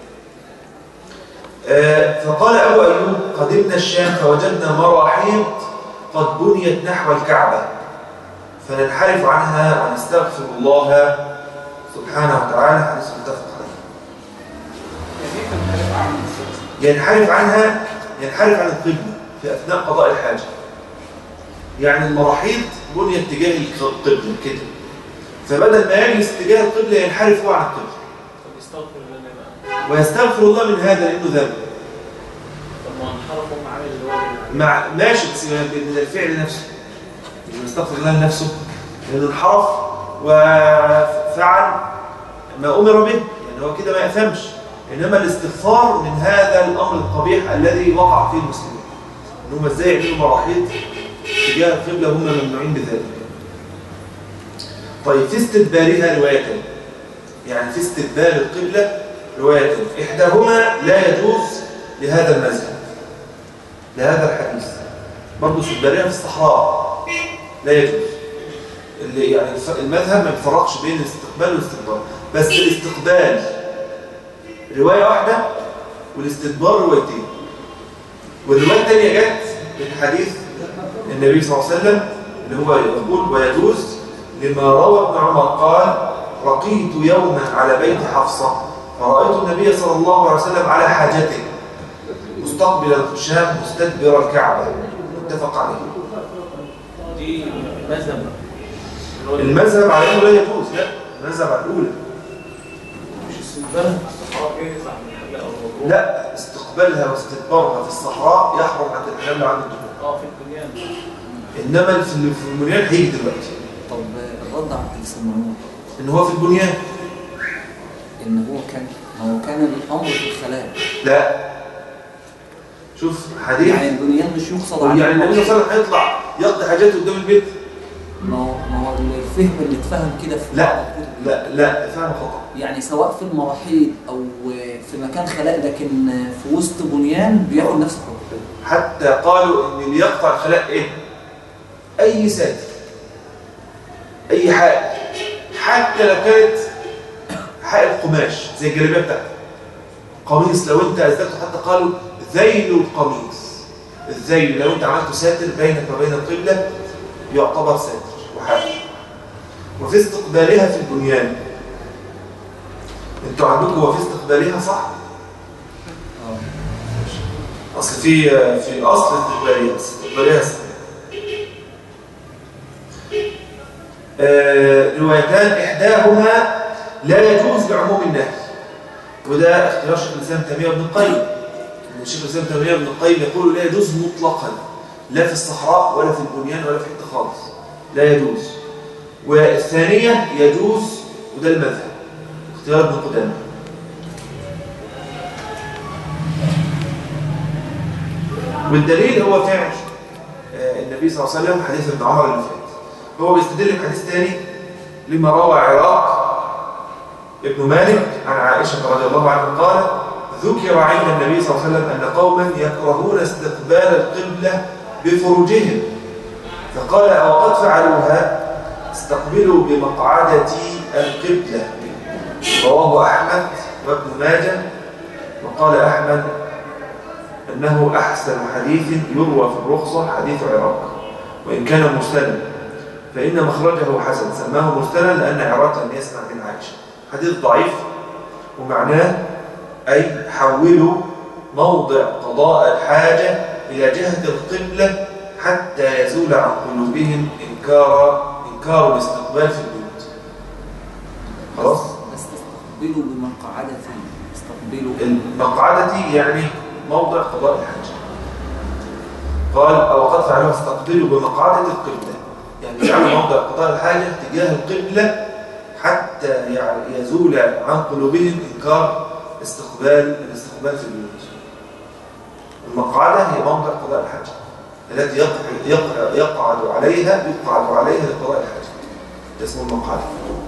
آه، فقال أبو أيوب قدمنا الشام فوجدنا مراحيض قد بنيت نحو الكعبة فننحرف عنها ونستغفر الله سبحانه وتعالى حديث متفق عليه يعني ايه كان مختلف عن السياسة؟ ينحرف عنها ينحرف عن القبلة في أثناء قضاء الحاجة يعني المراحيض بنيت تجاه القبلة كده فبدل ما يجلس تجاه القبلة ينحرف هو عن القبلة طب يستغفر لنا بقى ويستغفر الله من هذا لأنه ذنب طب ما انحرفوا مع عامل الواجب مع ماشي بس من الفعل نفسه مش بيستغفر الله لنفسه لأنه انحرف وفعل ما أمر به يعني هو كده ما يأثمش إنما الاستغفار من هذا الأمر القبيح الذي وقع فيه المسلمين إن هم إزاي يعملوا مراحيض تجاه القبلة هم ممنوعين بذلك طيب في استدبارها روايتين يعني في استدبار القبلة روايتين إحداهما لا يجوز لهذا المذهب لهذا الحديث برضه استدبارها في الصحراء لا يجوز اللي يعني الف- المذهب ما بيفرقش بين الاستقبال والاستدبار بس الاستقبال رواية واحدة والاستدبار روايتين والرواية الثانية جت من حديث النبي صلى الله عليه وسلم اللي هو يقول ويجوز لما روى ابن عمر قال رقيت يوما على بيت حفصة فرأيت النبي صلى الله عليه وسلم على حاجته مستقبل الشام مستدبر الكعبة متفق عليه دي مذهب اللي هو المذهب على انه لا يجوز لا المذهب على الاولى مش استنبال الصحراء جاهز عن الحاجة او المضروب لا استقبالها واستدبارها في الصحراء يحرم عند الحلال وعند الدخول اه في البنيان انما في في البنيان هيجي دلوقتي طب الرد على حديث المعمول ان هو في البنيان ان هو كان ما هو كان الامر في الخلاء لا شوف حديث يعني البنيان مش يقصد عليه يعني النبي صلى الله عليه وسلم هيطلع يقضي حاجاته قدام البيت ما هو ما هو الفهم اللي اتفهم كده في لا بعض الكتب. لا لا فهم خطأ يعني سواء في المراحيض او في مكان خلاء لكن في وسط بنيان بياخد نفس الحكم حتى قالوا ان اللي يقطع الخلاء ايه اي ساتر اي حائل حتى لو كانت حائل قماش زي الجلابيه بتاعتك قميص لو انت ازددته حتى قالوا ذيل القميص الذيل لو انت عملته ساتر بينك وبين القبله يعتبر ساتر وحائل وفي استقبالها في البنيان انتوا عندكم هو في استقبالها صح اصل في في اصل استقباليه استقباليه آه، روايتان احداهما لا يجوز لعموم النهي وده اختيار شيخ الاسلام تيميه بن القيم إن شيخ الاسلام تيميه بن القيم يقول لا يجوز مطلقا لا في الصحراء ولا في البنيان ولا في حته خالص لا يجوز والثانيه يجوز وده المذهب اختيار ابن قدامه والدليل هو فعل آه، النبي صلى الله عليه وسلم حديث ابن عمر اللي فات هو بيستدل بحديث ثاني لما روى عراق ابن مالك عن عائشة رضي الله عنها قال ذكر عند النبي صلى الله عليه وسلم أن قوما يكرهون استقبال القبلة بفروجهم فقال وقد فعلوها استقبلوا بمقعدة القبلة رواه أحمد وابن ماجه وقال أحمد أنه أحسن حديث يروى في الرخصة حديث عراق وإن كان مرسلا فإن مخرجه حسن سماه مرسلا لأن عراق لم يسمع من عائشة حديث ضعيف ومعناه أي حولوا موضع قضاء الحاجة إلى جهة القبلة حتى يزول عن قلوبهم إنكار إنكار الاستقبال في البيوت خلاص بس تستقبلوا بمقعدة استقبلوا المقعدة يعني موضع قضاء الحاجة قال أو قد فعلوها استقبلوا بمقعدة القبلة يعني جعل موضع قضاء الحاجة تجاه القبلة حتى يعني يزول عن قلوبهم إنكار استقبال الاستقبال في البيوت المقعدة هي موضع قضاء الحاجة التي يقع- يقع- يقعد عليها يقعد عليها لقضاء الحاجة ده اسمه المقعدة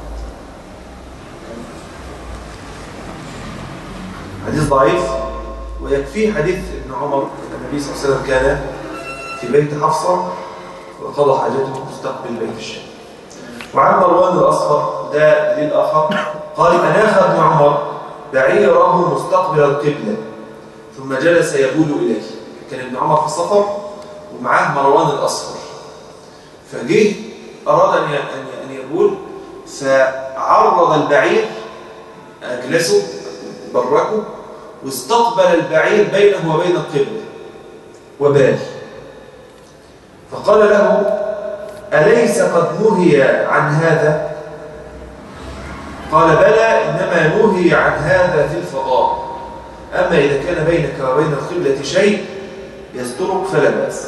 حديث ضعيف ويكفي حديث ابن عمر النبي صلى الله عليه وسلم كان في بيت حفصة وقضى حاجته مستقبل بيت الشام وعن مروان الأصفر ده دليل آخر قال أناخ ابن عمر بعيره مستقبل القبلة ثم جلس يبول إليه كان ابن عمر في السفر ومعاه مروان الأصفر فجه أراد أن ي- أن أن يبول فعرض البعير أجلسه بركه واستقبل البعير بينه وبين القبلة وبال فقال له أليس قد نهي عن هذا قال بلى إنما نهي عن هذا في الفضاء أما إذا كان بينك وبين القبلة شيء يسترك فلا بأس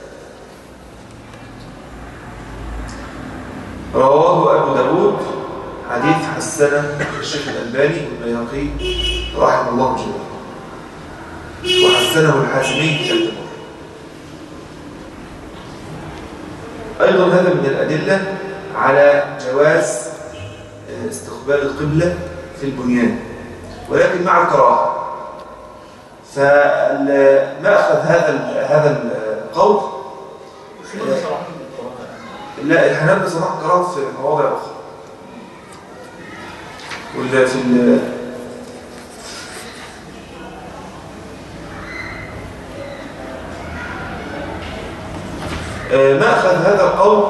رواه أبو داود حديث حسنه الشيخ الألباني والبيهقي رحمه الله جميعا وحسنه الحازمي في التمر أيضا هذا من الأدلة على جواز استقبال القبلة في البنيان ولكن مع الكراهة فمأخذ هذا ال- هذا القول مش هم صراحة بالقراءة يعني. لا الحنابلة صراحة كراهة في مواضع أخرى ولا في ال- آه، مأخذ هذا القول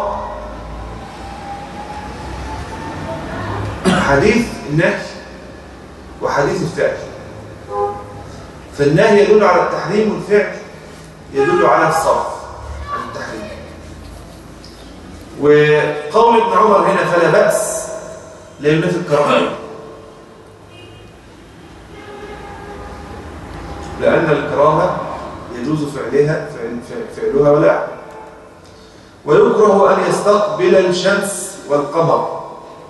حديث النهي وحديث الفعل فالنهي يدل على التحريم والفعل يدل على الصرف عن التحريم وقول ابن عمر هنا فلا بأس لا ينافي الكراهة لأن الكراهة يجوز فعلها فعل فعلها ولا ويكره أن يستقبل الشمس والقمر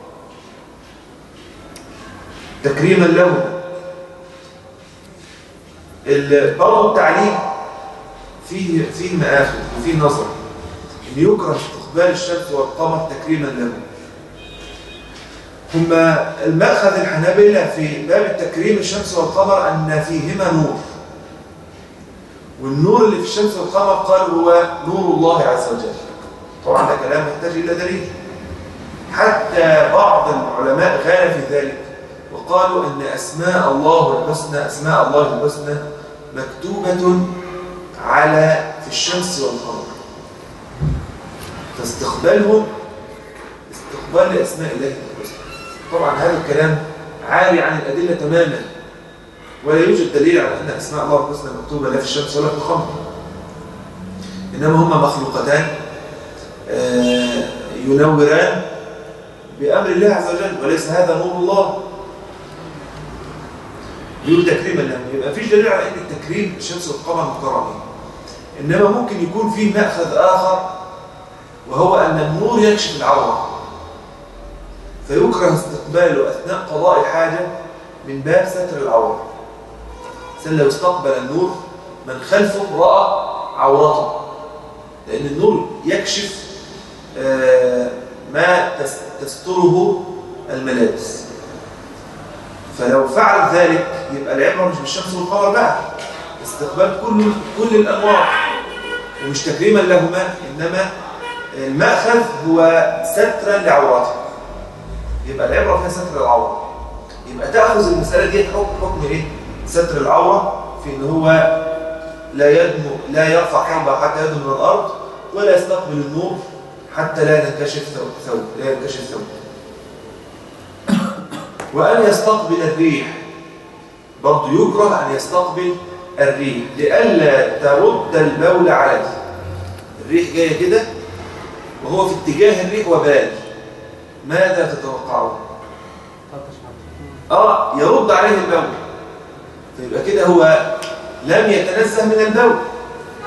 تكريما له ال- برضه التعليم فيه فيه مآخذ وفيه نظر أن يكره استقبال الشمس والقمر تكريما له ثم المأخذ الحنابلة في باب التكريم الشمس والقمر أن فيهما نور والنور اللي في الشمس والقمر قال هو نور الله عز وجل طبعا ده كلام يحتاج إلى دليل حتى بعض العلماء غال في ذلك وقالوا أن أسماء الله الحسنى أسماء الله الحسنى مكتوبة على في الشمس والقمر فاستقبالهم استقبال لأسماء الله الحسنى طبعا هذا الكلام عاري عن الأدلة تماما ولا يوجد دليل على أن أسماء الله الحسنى مكتوبة لا في الشمس ولا في القمر إنما هما مخلوقتان آه، ينوران بأمر الله عز وجل وليس هذا نور الله يقول تكريما لهم يبقى فيش دليل على أن التكريم الشمس والقمر مكرمين إنما ممكن يكون فيه مأخذ آخر وهو أن النور يكشف العورة فيكره استقباله أثناء قضاء الحاجة من باب ستر العورة سن لو استقبل النور من خلفه رأى عورته لأن النور يكشف آه، ما تس- تستره الملابس فلو فعل ذلك يبقى العبرة مش بالشمس والقمر بقى استقبال كل كل الأنوار ومش تكريما لهما إنما المأخذ هو سترا لعورته يبقى العبرة فيها ستر العورة يبقى تأخذ المسألة دي حكم حكم إيه؟ ستر العورة في إن هو لا يدنو لا يرفع حربه حتى يدنو من الأرض ولا يستقبل النور حتى لا ينكشف ثوب ثوب لا ينكشف ثوب وأن يستقبل الريح برضه يكره أن يستقبل الريح لئلا ترد البول عليه الريح جاية كده وهو في اتجاه الريح وبال ماذا تتوقعون؟ اه يرد عليه البول فيبقى كده هو لم يتنزه من البول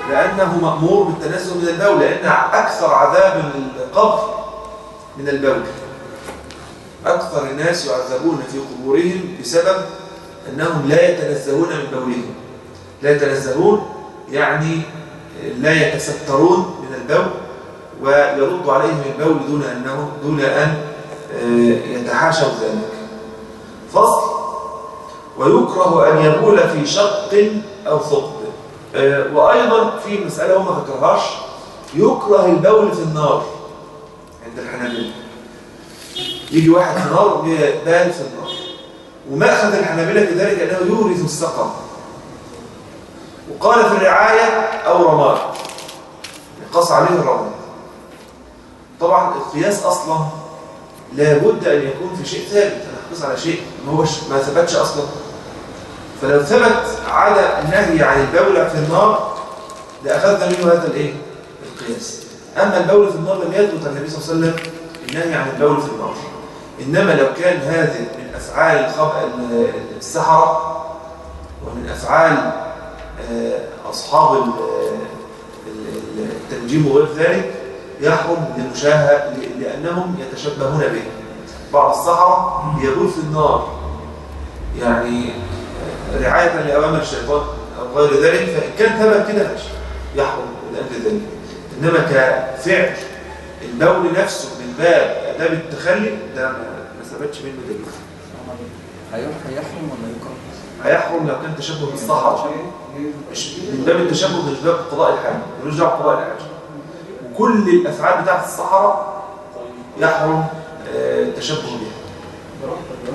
لأنه مأمور بالتنزه من البول لأن أكثر عذاب القبر من البول أكثر الناس يعذبون في قبورهم بسبب أنهم لا يتنزهون من بولهم لا يتنزهون يعني لا يتسترون من البول ويرد عليهم البول دون أنه دون أن آه، يتحاشوا ذلك فصل ويكره أن يبول في شق أو ثقب آه، وأيضا في مسألة هم ما ذكرهاش يكره البول في النار عند الحنابلة يجي واحد في النار ويبال في النار ومأخذ الحنابلة كذلك أنه يورث السقم وقال في الرعاية أو رماد يقص عليه الرماد طبعا القياس أصلا لابد أن يكون في شيء ثابت أنا أقص على شيء ما هوش ما ثبتش أصلا فلو ثبت على النهي عن البول في النار لأخذنا منه هذا الإيه؟ القياس أما البول في النار لم يثبت النبي صلى الله عليه وسلم النهي عن البول في النار إنما لو كان هذه من أفعال الخب- السحرة ومن أفعال آه، أصحاب ال- ال- ال- التنجيم وغير ذلك يحرم للمشاهة ل- لأنهم يتشبهون به بعض السحرة يبول في النار يعني آه، رعاية لأوامر الشيطان أو غير ذلك فإن كان ثبت كده ماشي يحرم لأجل ذلك إنما كفعل البول نفسه من باب آداب التخلي ده ما ما ثبتش منه دليل هيروح هيحرم ولا يكره؟ هيحرم لو كان تشبه بالصحراء مش من باب التشبه مش باب قضاء الحاجة ملوش دعوه بقضاء الحاجة وكل الأفعال بتاعت الصحراء يحرم آه، التشبه بها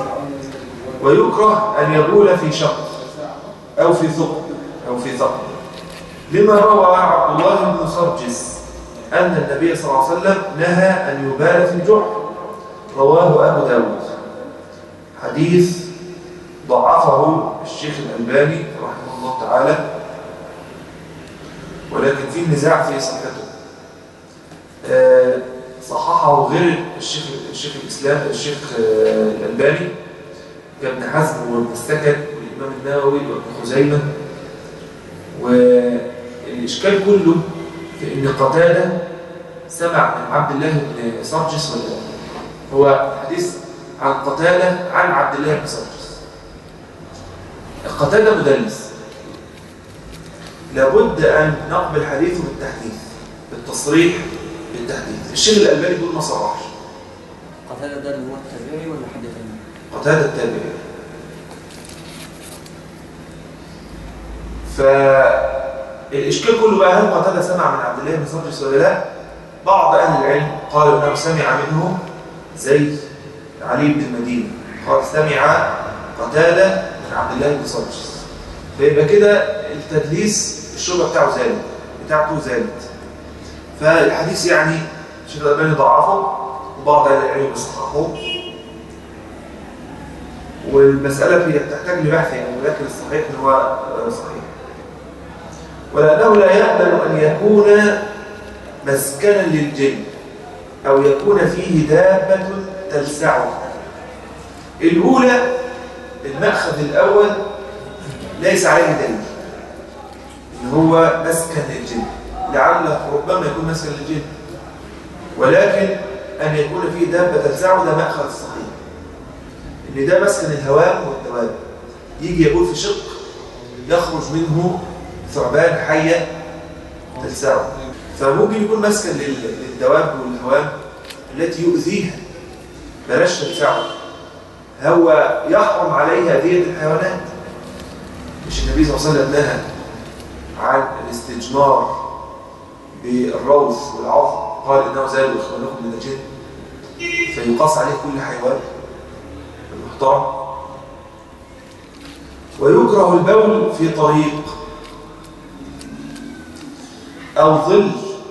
ويكره أن يبول في شق أو في ثقب أو في ثقب لما روى عبد الله بن سرجس أن النبي صلى الله عليه وسلم نهى أن يبال في الجحر رواه أبو داود حديث ضعفه الشيخ الألباني رحمه الله تعالى ولكن فيه نزاع في صحته آه، صححه غير الشيخ الشيخ الإسلام الشيخ آه، الألباني كابن حزم وابن السكن والإمام النووي وابن خزيمة والإشكال كله في إن قتادة سمع من عبد الله بن سرجس ولا لا هو حديث عن قتادة عن عبد الله بن سرجس قتادة مدلس لابد أن نقبل حديثه بالتحديث بالتصريح بالتحديث الشيخ الألباني يقول ما صرحش قتادة ده اللي هو التابعي ولا حد تاني؟ قتادة التابعي فالإشكال كله بقى هل قتادة سمع من عبد الله بن سرجس ولا لا؟ بعض أهل العلم قالوا أنه سمع منه زيد علي بن المدينة قال سمع قتادة من عبد الله بن سرجس فيبقى كده التدليس الشبهة بتاعه زالت بتاعته زالت فالحديث يعني الشيخ الألباني ضعفه وبعض أهل العلم بيصححوه والمسألة هي تحتاج لبحث يعني ولكن الصحيح ان هو آه، صحيح ولأنه لا يقبل أن يكون مسكنا للجن أو يكون فيه دابة تلسعه الأولى المأخذ الأول ليس عليه دليل إن هو مسكن للجن لعل ربما يكون مسكن للجن ولكن أن يكون فيه دابة تلسعه ده مأخذ صحيح ان ده مسكن الهوام والدواب يجي يقول في شق يخرج منه ثعبان حية تلسعه فممكن يكون مسكن لل- للدواب والهوام التي يؤذيها بلاش تلسعه هو يحرم عليه هذه الحيوانات مش النبي صلى الله عليه وسلم نهى عن الاستجمار بالروث والعظم قال انه زاد اخوانكم من الجن فيقاس عليه كل حيوان المحترم ويكره البول في طريق أو ظل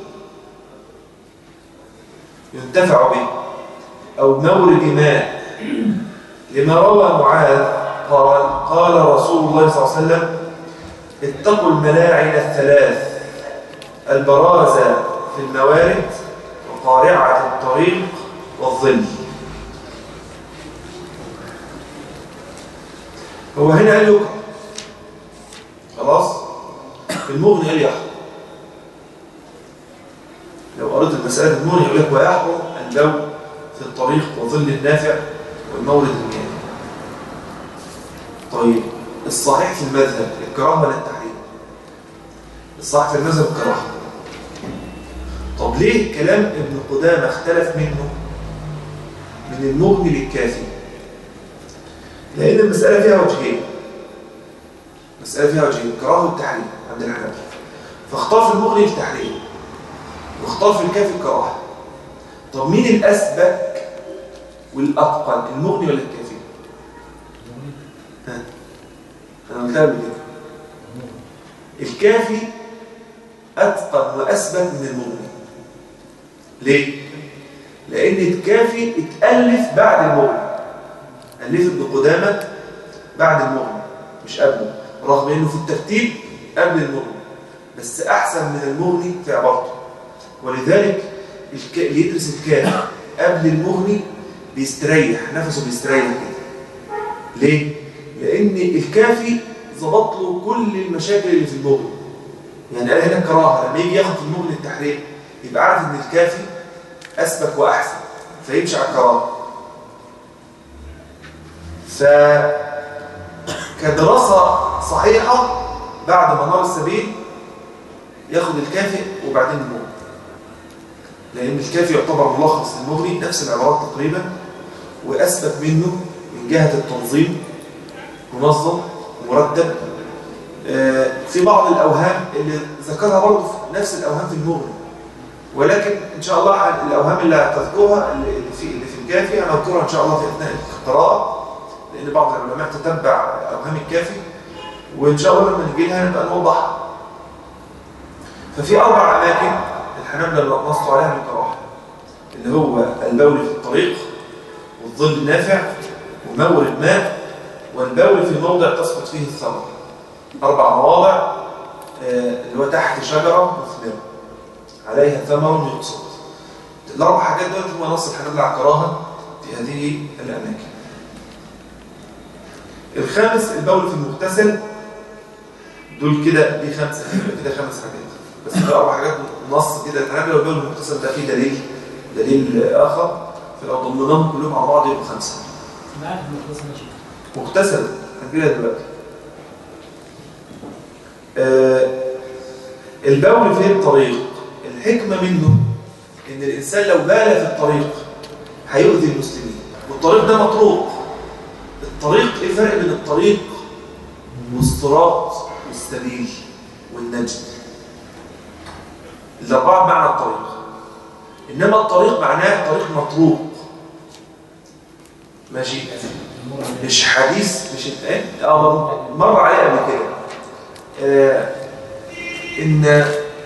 ينتفع به أو مورد ماء لما روى معاذ قال قال رسول الله صلى الله عليه وسلم اتقوا الملاعن الثلاث البراز في الموارد وقارعة الطريق والظل هو هنا قال يكره خلاص المغني قال يحرم لو قريت المسألة المغني يقول لك ويحرم البول في الطريق وظل النافع والمورد المياه طيب الصحيح في المذهب الكراهة ولا التحريم الصحيح في المذهب الكراهة طب ليه كلام ابن قدامة اختلف منه من المغني للكافي لأن المسألة فيها وجهين مسألة فيها وجهين الكراهة والتحريم عند الحنابلة فاختار في المغني التحريم واختار في الكافي الكراهة طب مين الأسبك والأتقن المغني ولا الكافي ها أنا قلتها قبل كده الكافي أتقن وأثبت من المغني ليه؟ لأن الكافي اتألف بعد المغني ألف ابن قدامة بعد المغني مش قبله رغم أنه في الترتيب قبل المغني بس أحسن من المغني في عبارته ولذلك الك... اللي يدرس الكافي قبل المغني بيستريح نفسه بيستريح كده ليه؟ لأن الكافي ظبط له كل المشاكل اللي في المغني يعني قال هنا الكراهه لما يجي ياخد في المغني التحرير يبقى عارف ان الكافي اسبك واحسن فيمشي على الكراهه ف كدراسه صحيحه بعد منار السبيل ياخد الكافي وبعدين المغني لان الكافي يعتبر ملخص للمغني نفس العبارات تقريبا واثبت منه من جهه التنظيم منظم مرتب في بعض الأوهام اللي ذكرها برضه في نفس الأوهام في المغني ولكن إن شاء الله الأوهام اللي هتذكرها اللي في اللي في الكافي هنذكرها إن شاء الله في أثناء القراءة لأن بعض العلماء تتبع أوهام الكافي وإن شاء الله لما نجي لها نبقى نوضحها ففي أربع أماكن الحنابلة نصوا عليها بالكراهة اللي هو البول في الطريق والظل النافع ومورد ماء والبول في موضع تسقط فيه الثمر أربع مواضع اللي هو تحت شجرة مثمرة عليها ثمر يقصد الأربع حاجات دول هو نص الحنابلة على الكراهة في هذه الأماكن الخامس البول في المغتسل دول كده دي خمسة كده خمس حاجات بس في أربع حاجات نص كده الحنابلة والبول في المغتسل ده فيه دليل دليل آخر فلو ضمناهم كلهم مع بعض يبقوا خمسة معاك المختصر ماشي مغتسل هنجيلها دلوقتي آه البول في الطريق الحكمة منه ان الانسان لو بال في الطريق هيؤذي المسلمين والطريق ده مطروق الطريق ايه الفرق بين الطريق والصراط والسبيل والنجد الاربعه معنى الطريق انما الطريق معناه طريق مطروق ماشي مش حديث مش ايه اه مر عليه قبل كده آه إن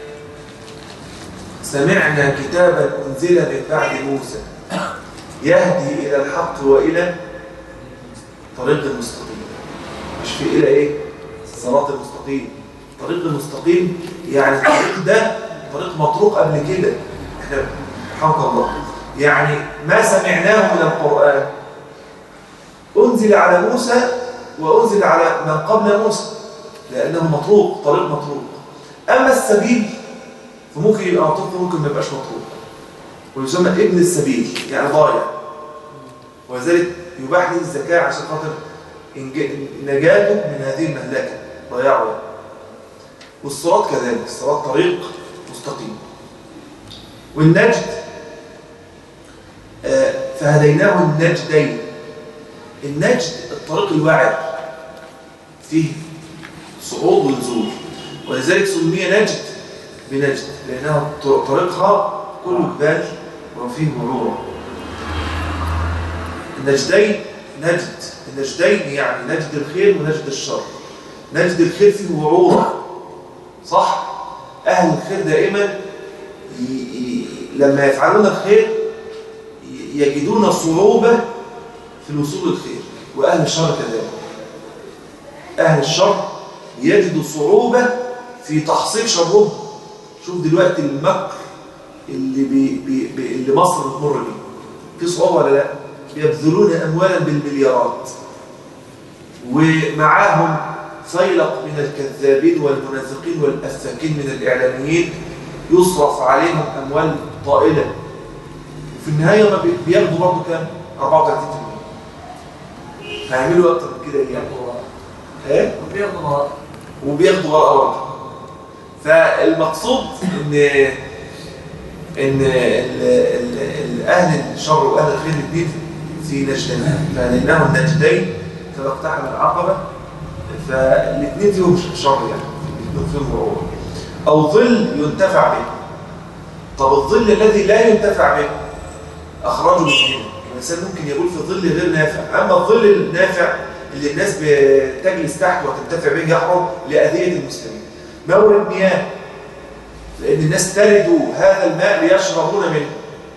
سمعنا كتابا أنزل من بعد موسى يهدي إلى الحق وإلى طريق المستقيم مش في إلى إيه؟ صراط المستقيم طريق المستقيم يعني الطريق ده طريق مطروق قبل كده احنا رحمك الله يعني ما سمعناه من القرآن أنزل على موسى وأنزل على من قبل موسى لأنه مطروق طريق مطروق أما السبيل فممكن يبقى مطروق وممكن ما يبقاش مطروق ويسمى ابن السبيل يعني ضايع وذلك يباح له الزكاة عشان خاطر نجاته من هذه المهلكة ضياعه والصراط كذلك الصراط طريق مستقيم والنجد فهديناه النجدين النجد الطريق الواعر فيه صعود ونزول ولذلك سمي نجد بنجد لأنها طريقها كل جبال وفيه مرورة النجدين نجد النجدين يعني نجد الخير ونجد الشر نجد الخير فيه وعورة صح أهل الخير دائما ي... ي... لما يفعلون الخير ي... يجدون صعوبة في الوصول للخير وأهل الشر كذلك أهل الشر يجدوا صعوبة في تحصيل شرهم شوف دلوقتي المكر اللي, بي بي بي اللي مصر بتمر بيه في صعوبة ولا لا يبذلون أموالا بالمليارات ومعاهم فيلق من الكذابين والمنافقين والأفاكين من الإعلاميين يصرف عليهم اموال طائله وفي النهايه ما بي- بياخدوا برضه كام 34% هيعملوا اكتر من كده ايه يعني ايه بياخدوا براءة وبياخدوا ورقه ورقه فالمقصود ان ان ال- ال- ال- اهل الشر واهل الخير الاثنين في نجدين فلانهم نجدين كما اقتحم العقبه فالاثنين فيهم شر يعني الاثنين فيهم غرور او ظل ينتفع به طب الظل الذي لا ينتفع به اخرجه من هنا الانسان ممكن يقول في ظل غير نافع اما الظل النافع اللي الناس بتجلس تحت وتنتفع به يحرم لاذيه المسلمين مورد مياه لان الناس ترد هذا الماء ليشربون منه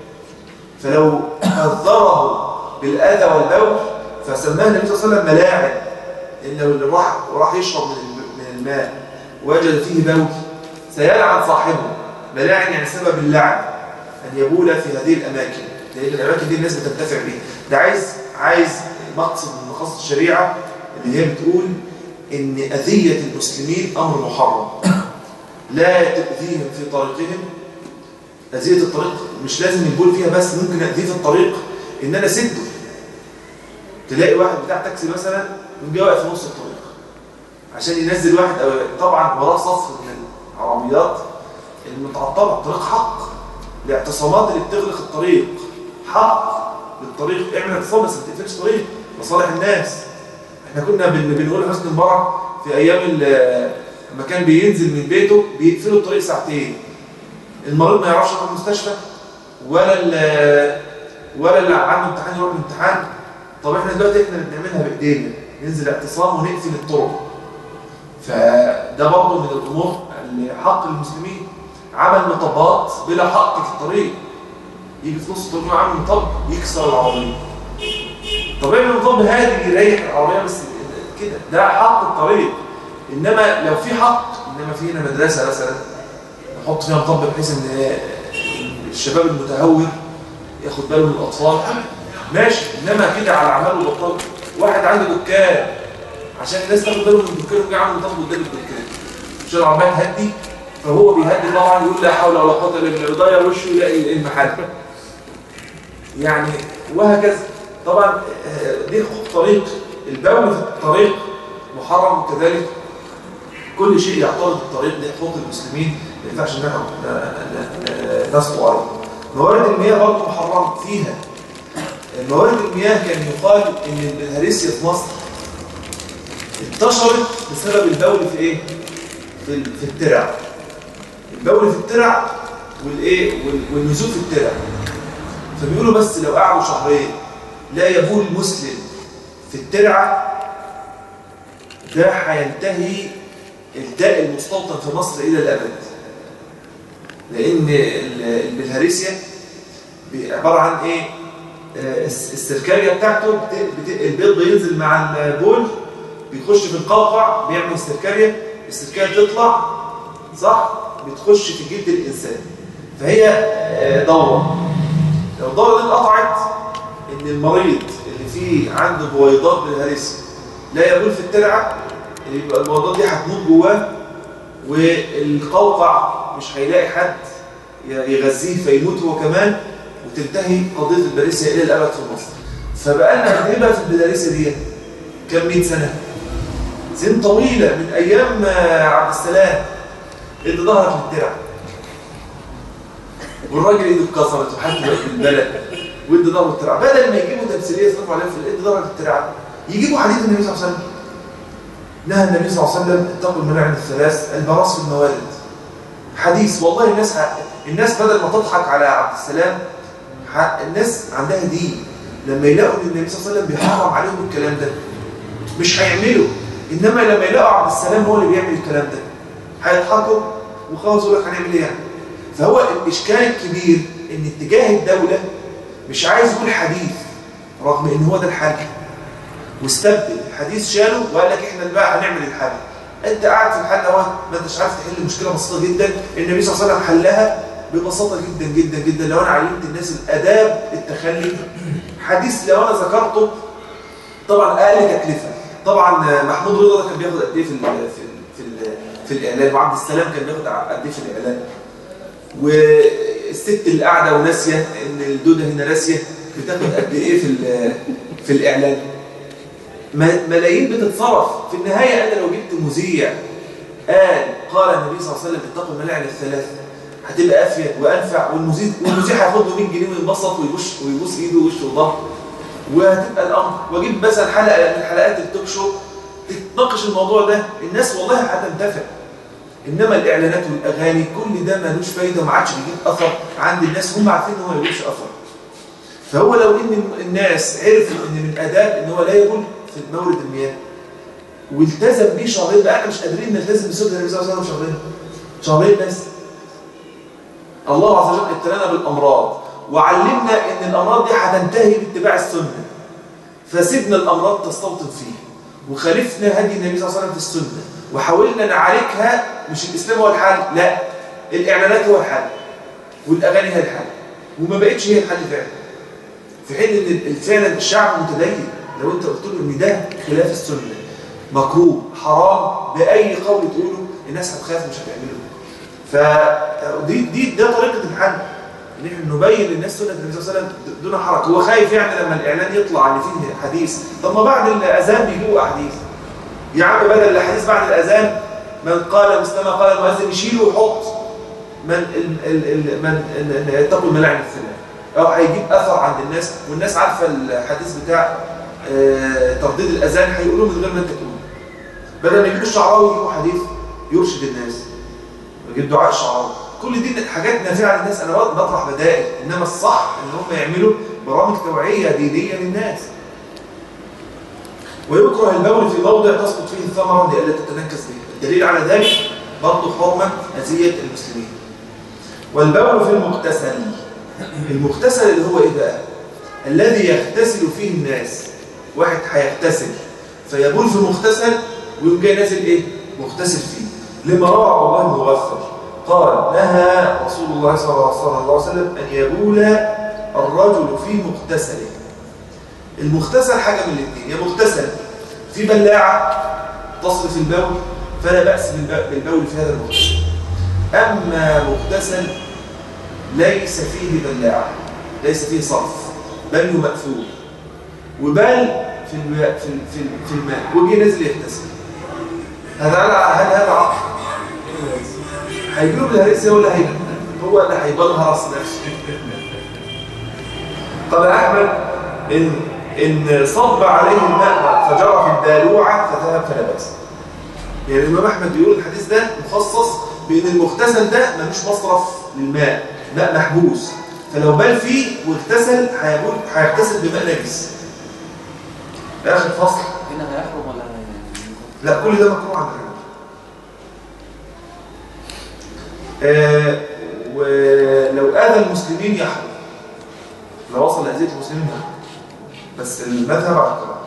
فلو حذره بالاذى والبول فسماه النبي صلى الله عليه وسلم ملاعن ان لو اللي راح وراح يشرب من الم- من الماء وجد فيه بول سيلعن صاحبه ملاعن يعني سبب اللعن ان يبول في هذه الاماكن لان الاماكن دي الناس بتنتفع بيها ده عايز عايز مقصد من مقاصد الشريعه اللي هي بتقول ان اذيه المسلمين امر محرم لا تؤذيهم في طريقهم اذيه الطريق مش لازم البول فيها بس ممكن اذيه في الطريق ان انا اسده تلاقي واحد بتاع تاكسي مثلا يقوم جاي واقف في نص الطريق عشان ينزل واحد أو طبعا وراه صف من العربيات المتعطله الطريق حق الاعتصامات اللي بتغلق الطريق حق للطريق اعمل اعتصام بس ما تقفلش طريق مصالح الناس احنا كنا بن- بنقول لحسن مبارك في ايام ال- لما كان بينزل من بيته بيقفلوا الطريق ساعتين المريض ما يعرفش يروح المستشفى ولا ال- ولا اللي عنده امتحان يروح الامتحان طب احنا دلوقتي احنا اللي بنعملها بايدينا ننزل اعتصام ونقفل الطرق فده برضه من الامور اللي حق المسلمين عمل مطبات بلا حق في الطريق يجي في نص الطريق عامل مطب يكسر العربيه طب اعمل مطب هادي يريح العربيه بس كده ده حق الطريق انما لو في حق انما في هنا مدرسه مثلا نحط فيها مطب بحيث ان الشباب المتهور ياخد باله من الاطفال ماشي انما كده على اعمال وبطال واحد عنده دكان عشان الناس تاخد بالهم من الدكان وجاي عامل مطب قدام الدكان عشان العربيه تهدي فهو بيهدي طبعا يقول لا حول ولا قوه الا بالله يضيع وشه يلاقي المحل يعني وهكذا طبعا آه، دي حقوق طريق البول في الطريق محرم وكذلك كل شيء يعترض الطريق دي حقوق المسلمين ما ينفعش ان احنا ن- ن- نسقط ارض موارد المياه برضه محرم فيها موارد المياه كان يقال ان الهريسيا في مصر انتشرت بسبب البول في ايه؟ في ال- في الترع البول في الترع والايه وال- والنزول في الترع فبيقولوا بس لو قعدوا شهرين لا يبول مسلم في الترعه ده هينتهي الداء المستوطن في مصر الى الابد لان ال- البلهارسيا بي- عباره عن ايه آه، الس- السركاريه بتاعته بت... بت... البيض بينزل مع البول بيخش في القوقع بيعمل السركاريه السركاريه تطلع صح بتخش في جلد الانسان فهي آه، دوره لو الدوره دي اتقطعت ان المريض اللي فيه عنده بويضات بالهرسي لا يبول في الترعه يبقى البويضات دي هتموت جواه والقوقع مش هيلاقي حد يغذيه فيموت هو كمان وتنتهي قضيه البلاريسيا الى الابد في مصر فبقى لنا قد ايه بقى في البلاريسيا دي كم 100 سنه سن طويله من ايام آه، عبد السلام ادي ظهرك للترع والراجل ايده اتكسرت وحد بقى في البلد وادي ظهره الترع بدل ما يجيبوا تمثيليه يصرفوا عليها في ادي ظهرك للترع يجيبوا حديث النبي صلى الله عليه وسلم نهى النبي صلى الله عليه وسلم اتقوا المناعم الثلاث البراس في الموارد حديث والله الناس ح... الناس بدل ما تضحك على عبد السلام ح... الناس عندها دين لما يلاقوا ان النبي صلى الله عليه وسلم بيحرم عليهم الكلام ده مش هيعملوا انما لما يلاقوا عبد السلام هو اللي بيعمل الكلام ده هيضحكوا وخلاص يقول لك هنعمل ايه يعني فهو الاشكال الكبير ان اتجاه الدوله مش عايز يقول حديث رغم ان هو ده الحل واستبدل الحديث شاله وقال لك احنا بقى هنعمل الحل انت قاعد في الحل اهو ما انتش عارف تحل مشكله بسيطه جدا النبي صلى الله عليه وسلم حلها ببساطه جدا جدا جدا لو انا علمت الناس الاداب التخلي حديث لو انا ذكرته طبعا اقل تكلفه طبعا محمود رضا ده كان بياخد قد ايه في ال في ال في, ال في الاعلان وعبد السلام كان بياخد قد ايه في الاعلان والست اللي قاعده وناسيه ان الدوده هنا راسيه بتاخد قد ايه في ال- في الاعلان م- ملايين بتتصرف في النهايه انا لو جبت مذيع قال قال النبي صلى الله عليه وسلم اتقوا الملاعن الثلاث هتبقى افيد وانفع والمذيع والمذيع هياخد له 100 جنيه وينبسط ويبوس ويبوس ايده ووشه وظهره وهتبقى الامر واجيب مثلا حلقه من حلقات التوك شو تتناقش الموضوع ده الناس والله هتنتفع انما الاعلانات والاغاني كل ده ملوش فايده وما عادش بيجيب اثر عند الناس هم عارفين ان هو ما يجيبش اثر فهو لو ان الناس عرفوا ان من اداب ان هو لا يبول في مورد المياه والتزم بيه شهرين بقى احنا مش قادرين نلتزم بسنه النبي صلى الله عليه وسلم شهرين شهرين بس الله عز وجل ابتلانا بالامراض وعلمنا ان الامراض دي هتنتهي باتباع السنه فسيبنا الامراض تستوطن فيه وخالفنا هدي النبي صلى الله عليه وسلم في السنه وحاولنا نعالجها مش الاسلام هو الحل لا الاعلانات هو الحل والاغاني هي الحل وما بقتش هي الحل فعلا في حين ان فعلا الشعب متدين لو انت قلت له ان ده خلاف السنه مكروه حرام باي قول تقوله الناس هتخاف مش هتعمله فدي دي ده طريقه الحل ان احنا نبين للناس سنه النبي صلى الله عليه وسلم دون حرج هو خايف يعني لما الاعلان يطلع ان فيه حديث طب ما بعد الاذان بيجيبوا احاديث يا عم بدل الحديث بعد الاذان من قال مثلما قال المؤذن يشيله ويحط من ال ال ال من ال- ال- اتقوا الملاعن الثلاث او هيجيب اثر عند الناس والناس عارفه الحديث بتاع آه، ترديد الاذان هيقولوه من غير ما انت تقول بدل ما يجيبوا الشعراوي يجيبوا حديث يرشد الناس يجيب دعاء الشعراوي كل دي حاجات نافعه للناس انا بطرح بدائل انما الصح ان هم يعملوا برامج توعيه دينيه للناس ويكره البول في موضع تسقط فيه الثمره لئلا تتنكس به الدليل على ذلك برضه حرمه اذيه المسلمين والبول في المغتسل المغتسل اللي هو ايه بقى الذي يغتسل فيه الناس واحد هيغتسل فيبول في مغتسل ويقوم جاي نازل ايه مغتسل فيه لما روى عبد الله بن مغفر قال نهى رسول الله صلى الله عليه وسلم ان يبول الرجل في مغتسله المغتسل حاجه من الاثنين يا مغتسل في بلاعه تصرف البول فلا باس بالب- بالبول في هذا المغتسل اما مغتسل ليس فيه بلاعه ليس فيه صرف بل مقفول وبال في الماء في في, في الماء وجي نزل يغتسل هذا على هل هذا عقل هيجيله بالهرسه ولا هي هو اللي هيبلهرس نفسه قال احمد ان ان صب عليه الماء فجرى في الدالوعه فذهب فلا باس يعني الامام احمد بيقول الحديث ده مخصص بان المغتسل ده ملوش مصرف للماء ماء محبوس فلو بال فيه واغتسل هيقول هيغتسل بماء نجس ده اخر فصل هنا هيحرم ولا هي- لا كل ده مكروه عن الحنابلة. آه ولو اذى المسلمين يحرم لو وصل لاذيه المسلمين يحرم بس المذهب على الكراهه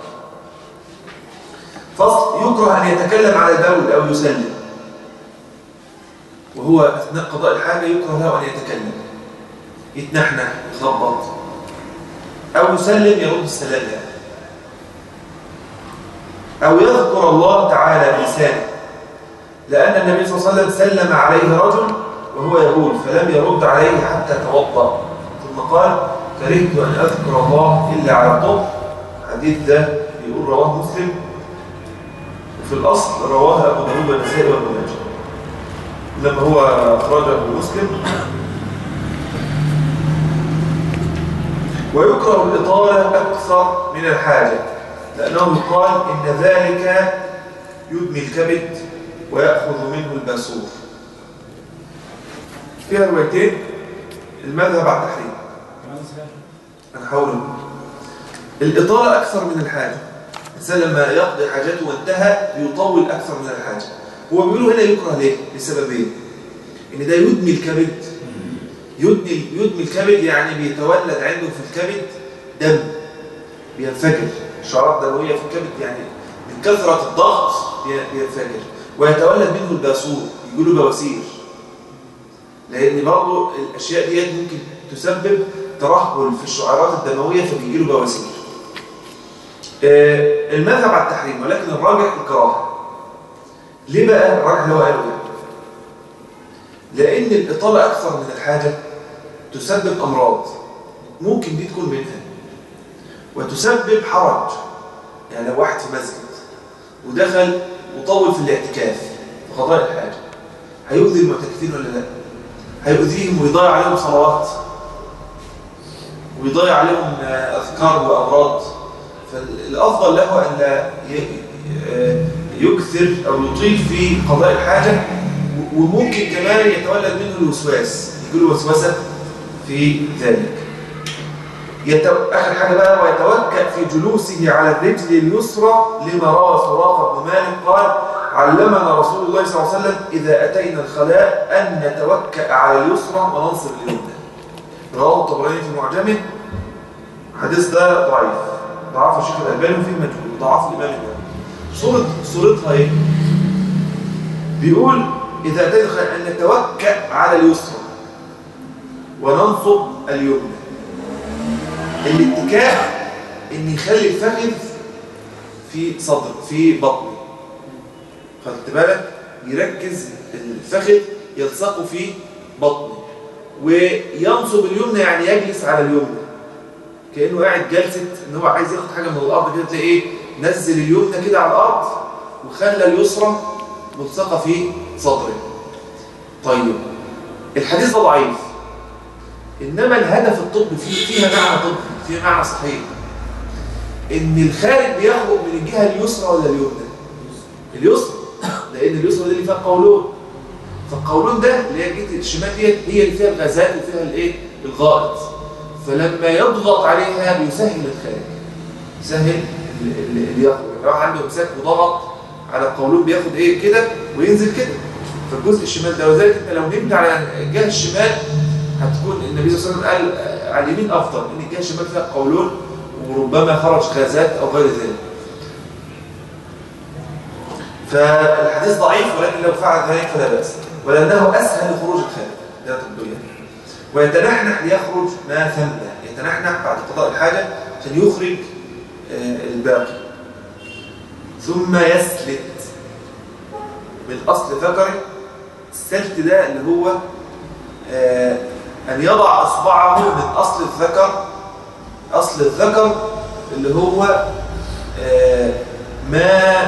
فصل يكره ان يتكلم على البول او يسلم وهو اثناء قضاء الحاجه يكره له ان يتكلم يتنحنح يخبط او يسلم يرد السلام يعني أو يذكر الله تعالى بلسانه لأن النبي صلى الله عليه وسلم سلم عليه رجل وهو يقول فلم يرد عليه حتى توضأ ثم قال كرهت أن أذكر الله إلا على الطهر الحديث ده بيقول رواه مسلم وفي الأصل رواه أبو داود والنسائي وابن ماجه لما هو أخرجه مسلم ويكره الإطالة أكثر من الحاجة لأنه يقال إن ذلك يدمي الكبد ويأخذ منه الباسور فيها روايتين المذهب على التحريم أنا هحاول أقول. الإطالة أكثر من الحاجة الإنسان لما يقضي حاجته وانتهى بيطول أكثر من الحاجة هو بيقولوا هنا يكره ليه؟ لسببين إن ده يدمي الكبد يدمي يدمي الكبد يعني بيتولد عنده في الكبد دم بينفجر الشعرات الدمويه في الكبد يعني من كثره الضغط بي- بينفجر ويتولد منه الباسور يجي له بواسير لان برضه الاشياء ديت ممكن تسبب ترهل في الشعيرات الدمويه فبيجي له بواسير آه، المذهب على التحريم ولكن الراجح الكراهه ليه بقى الراجح اللي هو قاله ده لأن الإطالة أكثر من الحاجة تسبب أمراض ممكن دي تكون منها وتسبب حرج يعني لو واحد في مسجد ودخل وطول في الاعتكاف في قضاء الحاجة هيؤذي المعتكفين ولا لا؟ هيؤذيهم ويضيع عليهم صلوات ويضيع عليهم آه، أذكار وأمراض فالأفضل له أن لا ي- آه، يكثر أو يطيل في قضاء الحاجة و- وممكن كمان يتولد منه الوسواس يقول وسوسة في ذلك يتو... آخر حاجة بقى ويتوكأ في جلوسه على الرجل اليسرى لما روى سراقة بن مالك قال علمنا رسول الله صلى الله عليه وسلم إذا أتينا الخلاء أن نتوكأ على اليسرى وننصب اليمنى رواه الطبراني في معجمه الحديث ده ضعيف ضعف الشيخ الألباني فيه مجهول ضعف الإمام النووي صورة صورتها إيه؟ بيقول إذا أتينا الخلاء أن نتوكأ على اليسرى وننصب اليمنى الاتكاء ان يخلي الفخذ في صدر في بطني خدت بالك يركز الفخذ يلصقه في بطني وينصب اليمنى يعني يجلس على اليمنى كانه قاعد جلسه ان هو عايز ياخد حاجه من الارض كده تلاقي ايه نزل اليمنى كده على الارض وخلى اليسرى ملصقه في صدره طيب الحديث ده ضعيف انما الهدف الطبي فيه فيها معنى طبي فيها معنى صحيح ان الخارج بيخرج من الجهه اليسرى ولا اليمنى اليسرى لان اليسرى دي اللي فيها القولون فالقولون ده اللي هي الجهه الشمال ديت هي اللي فيها الغازات وفيها الايه الغائط فلما يضغط عليها بيسهل الخارج يسهل ال- ال- اللي يخرج لو عنده امساك وضغط على القولون بياخد ايه كده وينزل كده فالجزء الشمال ده وذلك انت لو نمت على الجهه الشمال هتكون النبي صلى الله عليه وسلم قال آه، على اليمين افضل ان الجهه الشمال فيها قولون وربما خرج غازات او غير ذلك فالحديث ضعيف ولكن لو فعل ذلك فلا باس ولانه اسهل لخروج الخارج ده طبيا ويتنحنح ليخرج ما ثم يتنحنح بعد قضاء الحاجه عشان يخرج آه، الباقي ثم يسلت من اصل ذكره السلت ده اللي هو آه، أن يضع أصبعه من أصل الذكر أصل الذكر اللي هو آه، ما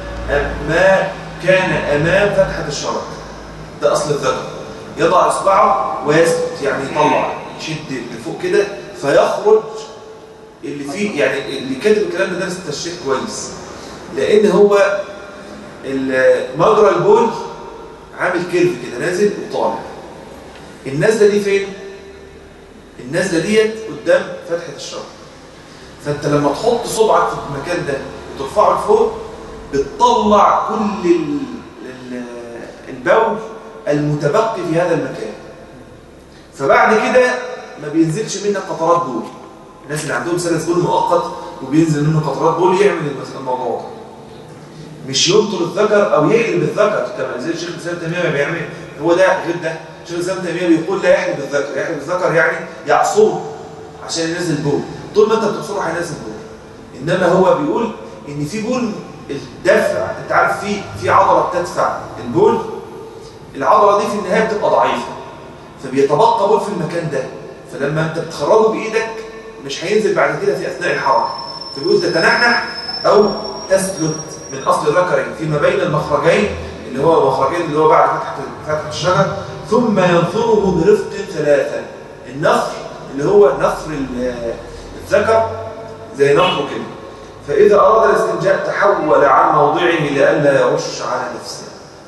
ما كان أمام فتحة الشرج ده أصل الذكر يضع إصبعه ويسكت يعني يطلع يشد لفوق كده فيخرج اللي فيه يعني اللي كاتب الكلام ده درس التشريح كويس لأن هو ال- مجرى البول عامل كيرف كده نازل وطالع النزله دي فين النزله ديت قدام فتحه الشرج فانت لما تحط صبعك في المكان ده وترفعه لفوق بتطلع كل ال- ال- البول المتبقي في هذا المكان فبعد كده ما بينزلش منك قطرات بول الناس اللي عندهم سلس بول مؤقت وبينزل منه قطرات بول يعمل المس- الموضوع ده مش ينطر الذكر او يقلب الذكر كما زي الشيخ الاسلام تيميه ما بيعمل هو ده غير ده الشيخ الاسلام تيميه بيقول لا يحلب الذكر يحلب الذكر يعني يعصره عشان ينزل بول طول ما انت بتعصره هينزل بول انما هو بيقول ان في بول الدفع انت عارف في في عضله بتدفع البول العضله دي في النهايه بتبقى ضعيفه فبيتبقى بول في المكان ده فلما انت بتخرجه بايدك مش هينزل بعد كده في اثناء الحركه فبيقول تتنحنح او تسلت من اصل ذكرك فيما بين المخرجين اللي هو المخرجين اللي هو بعد فتحه فتحه الشجر ثم ينثره برفق ثلاثه النثر اللي هو نثر ال- الذكر زي نثره كده فاذا اراد الاستنجاء تحول عن موضعه لئلا يرش على نفسه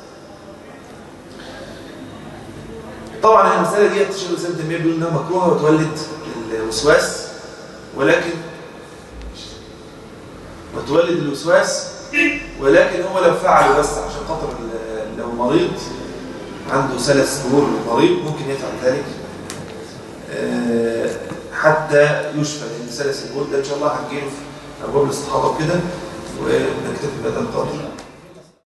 طبعا المساله دي الشيخ الاسلام تيميه بيقول انها مكروهه وتولد الوسواس ولكن وتولد الوسواس ولكن هو لو فعله بس عشان خاطر ال- لو مريض عنده سلس ظهور مريض ممكن يفعل ذلك آه، حتى يشفى لان سلس البول ده ان شاء الله هنجيله في ابواب الاستحاضه وكده ونكتفي بهذا القدر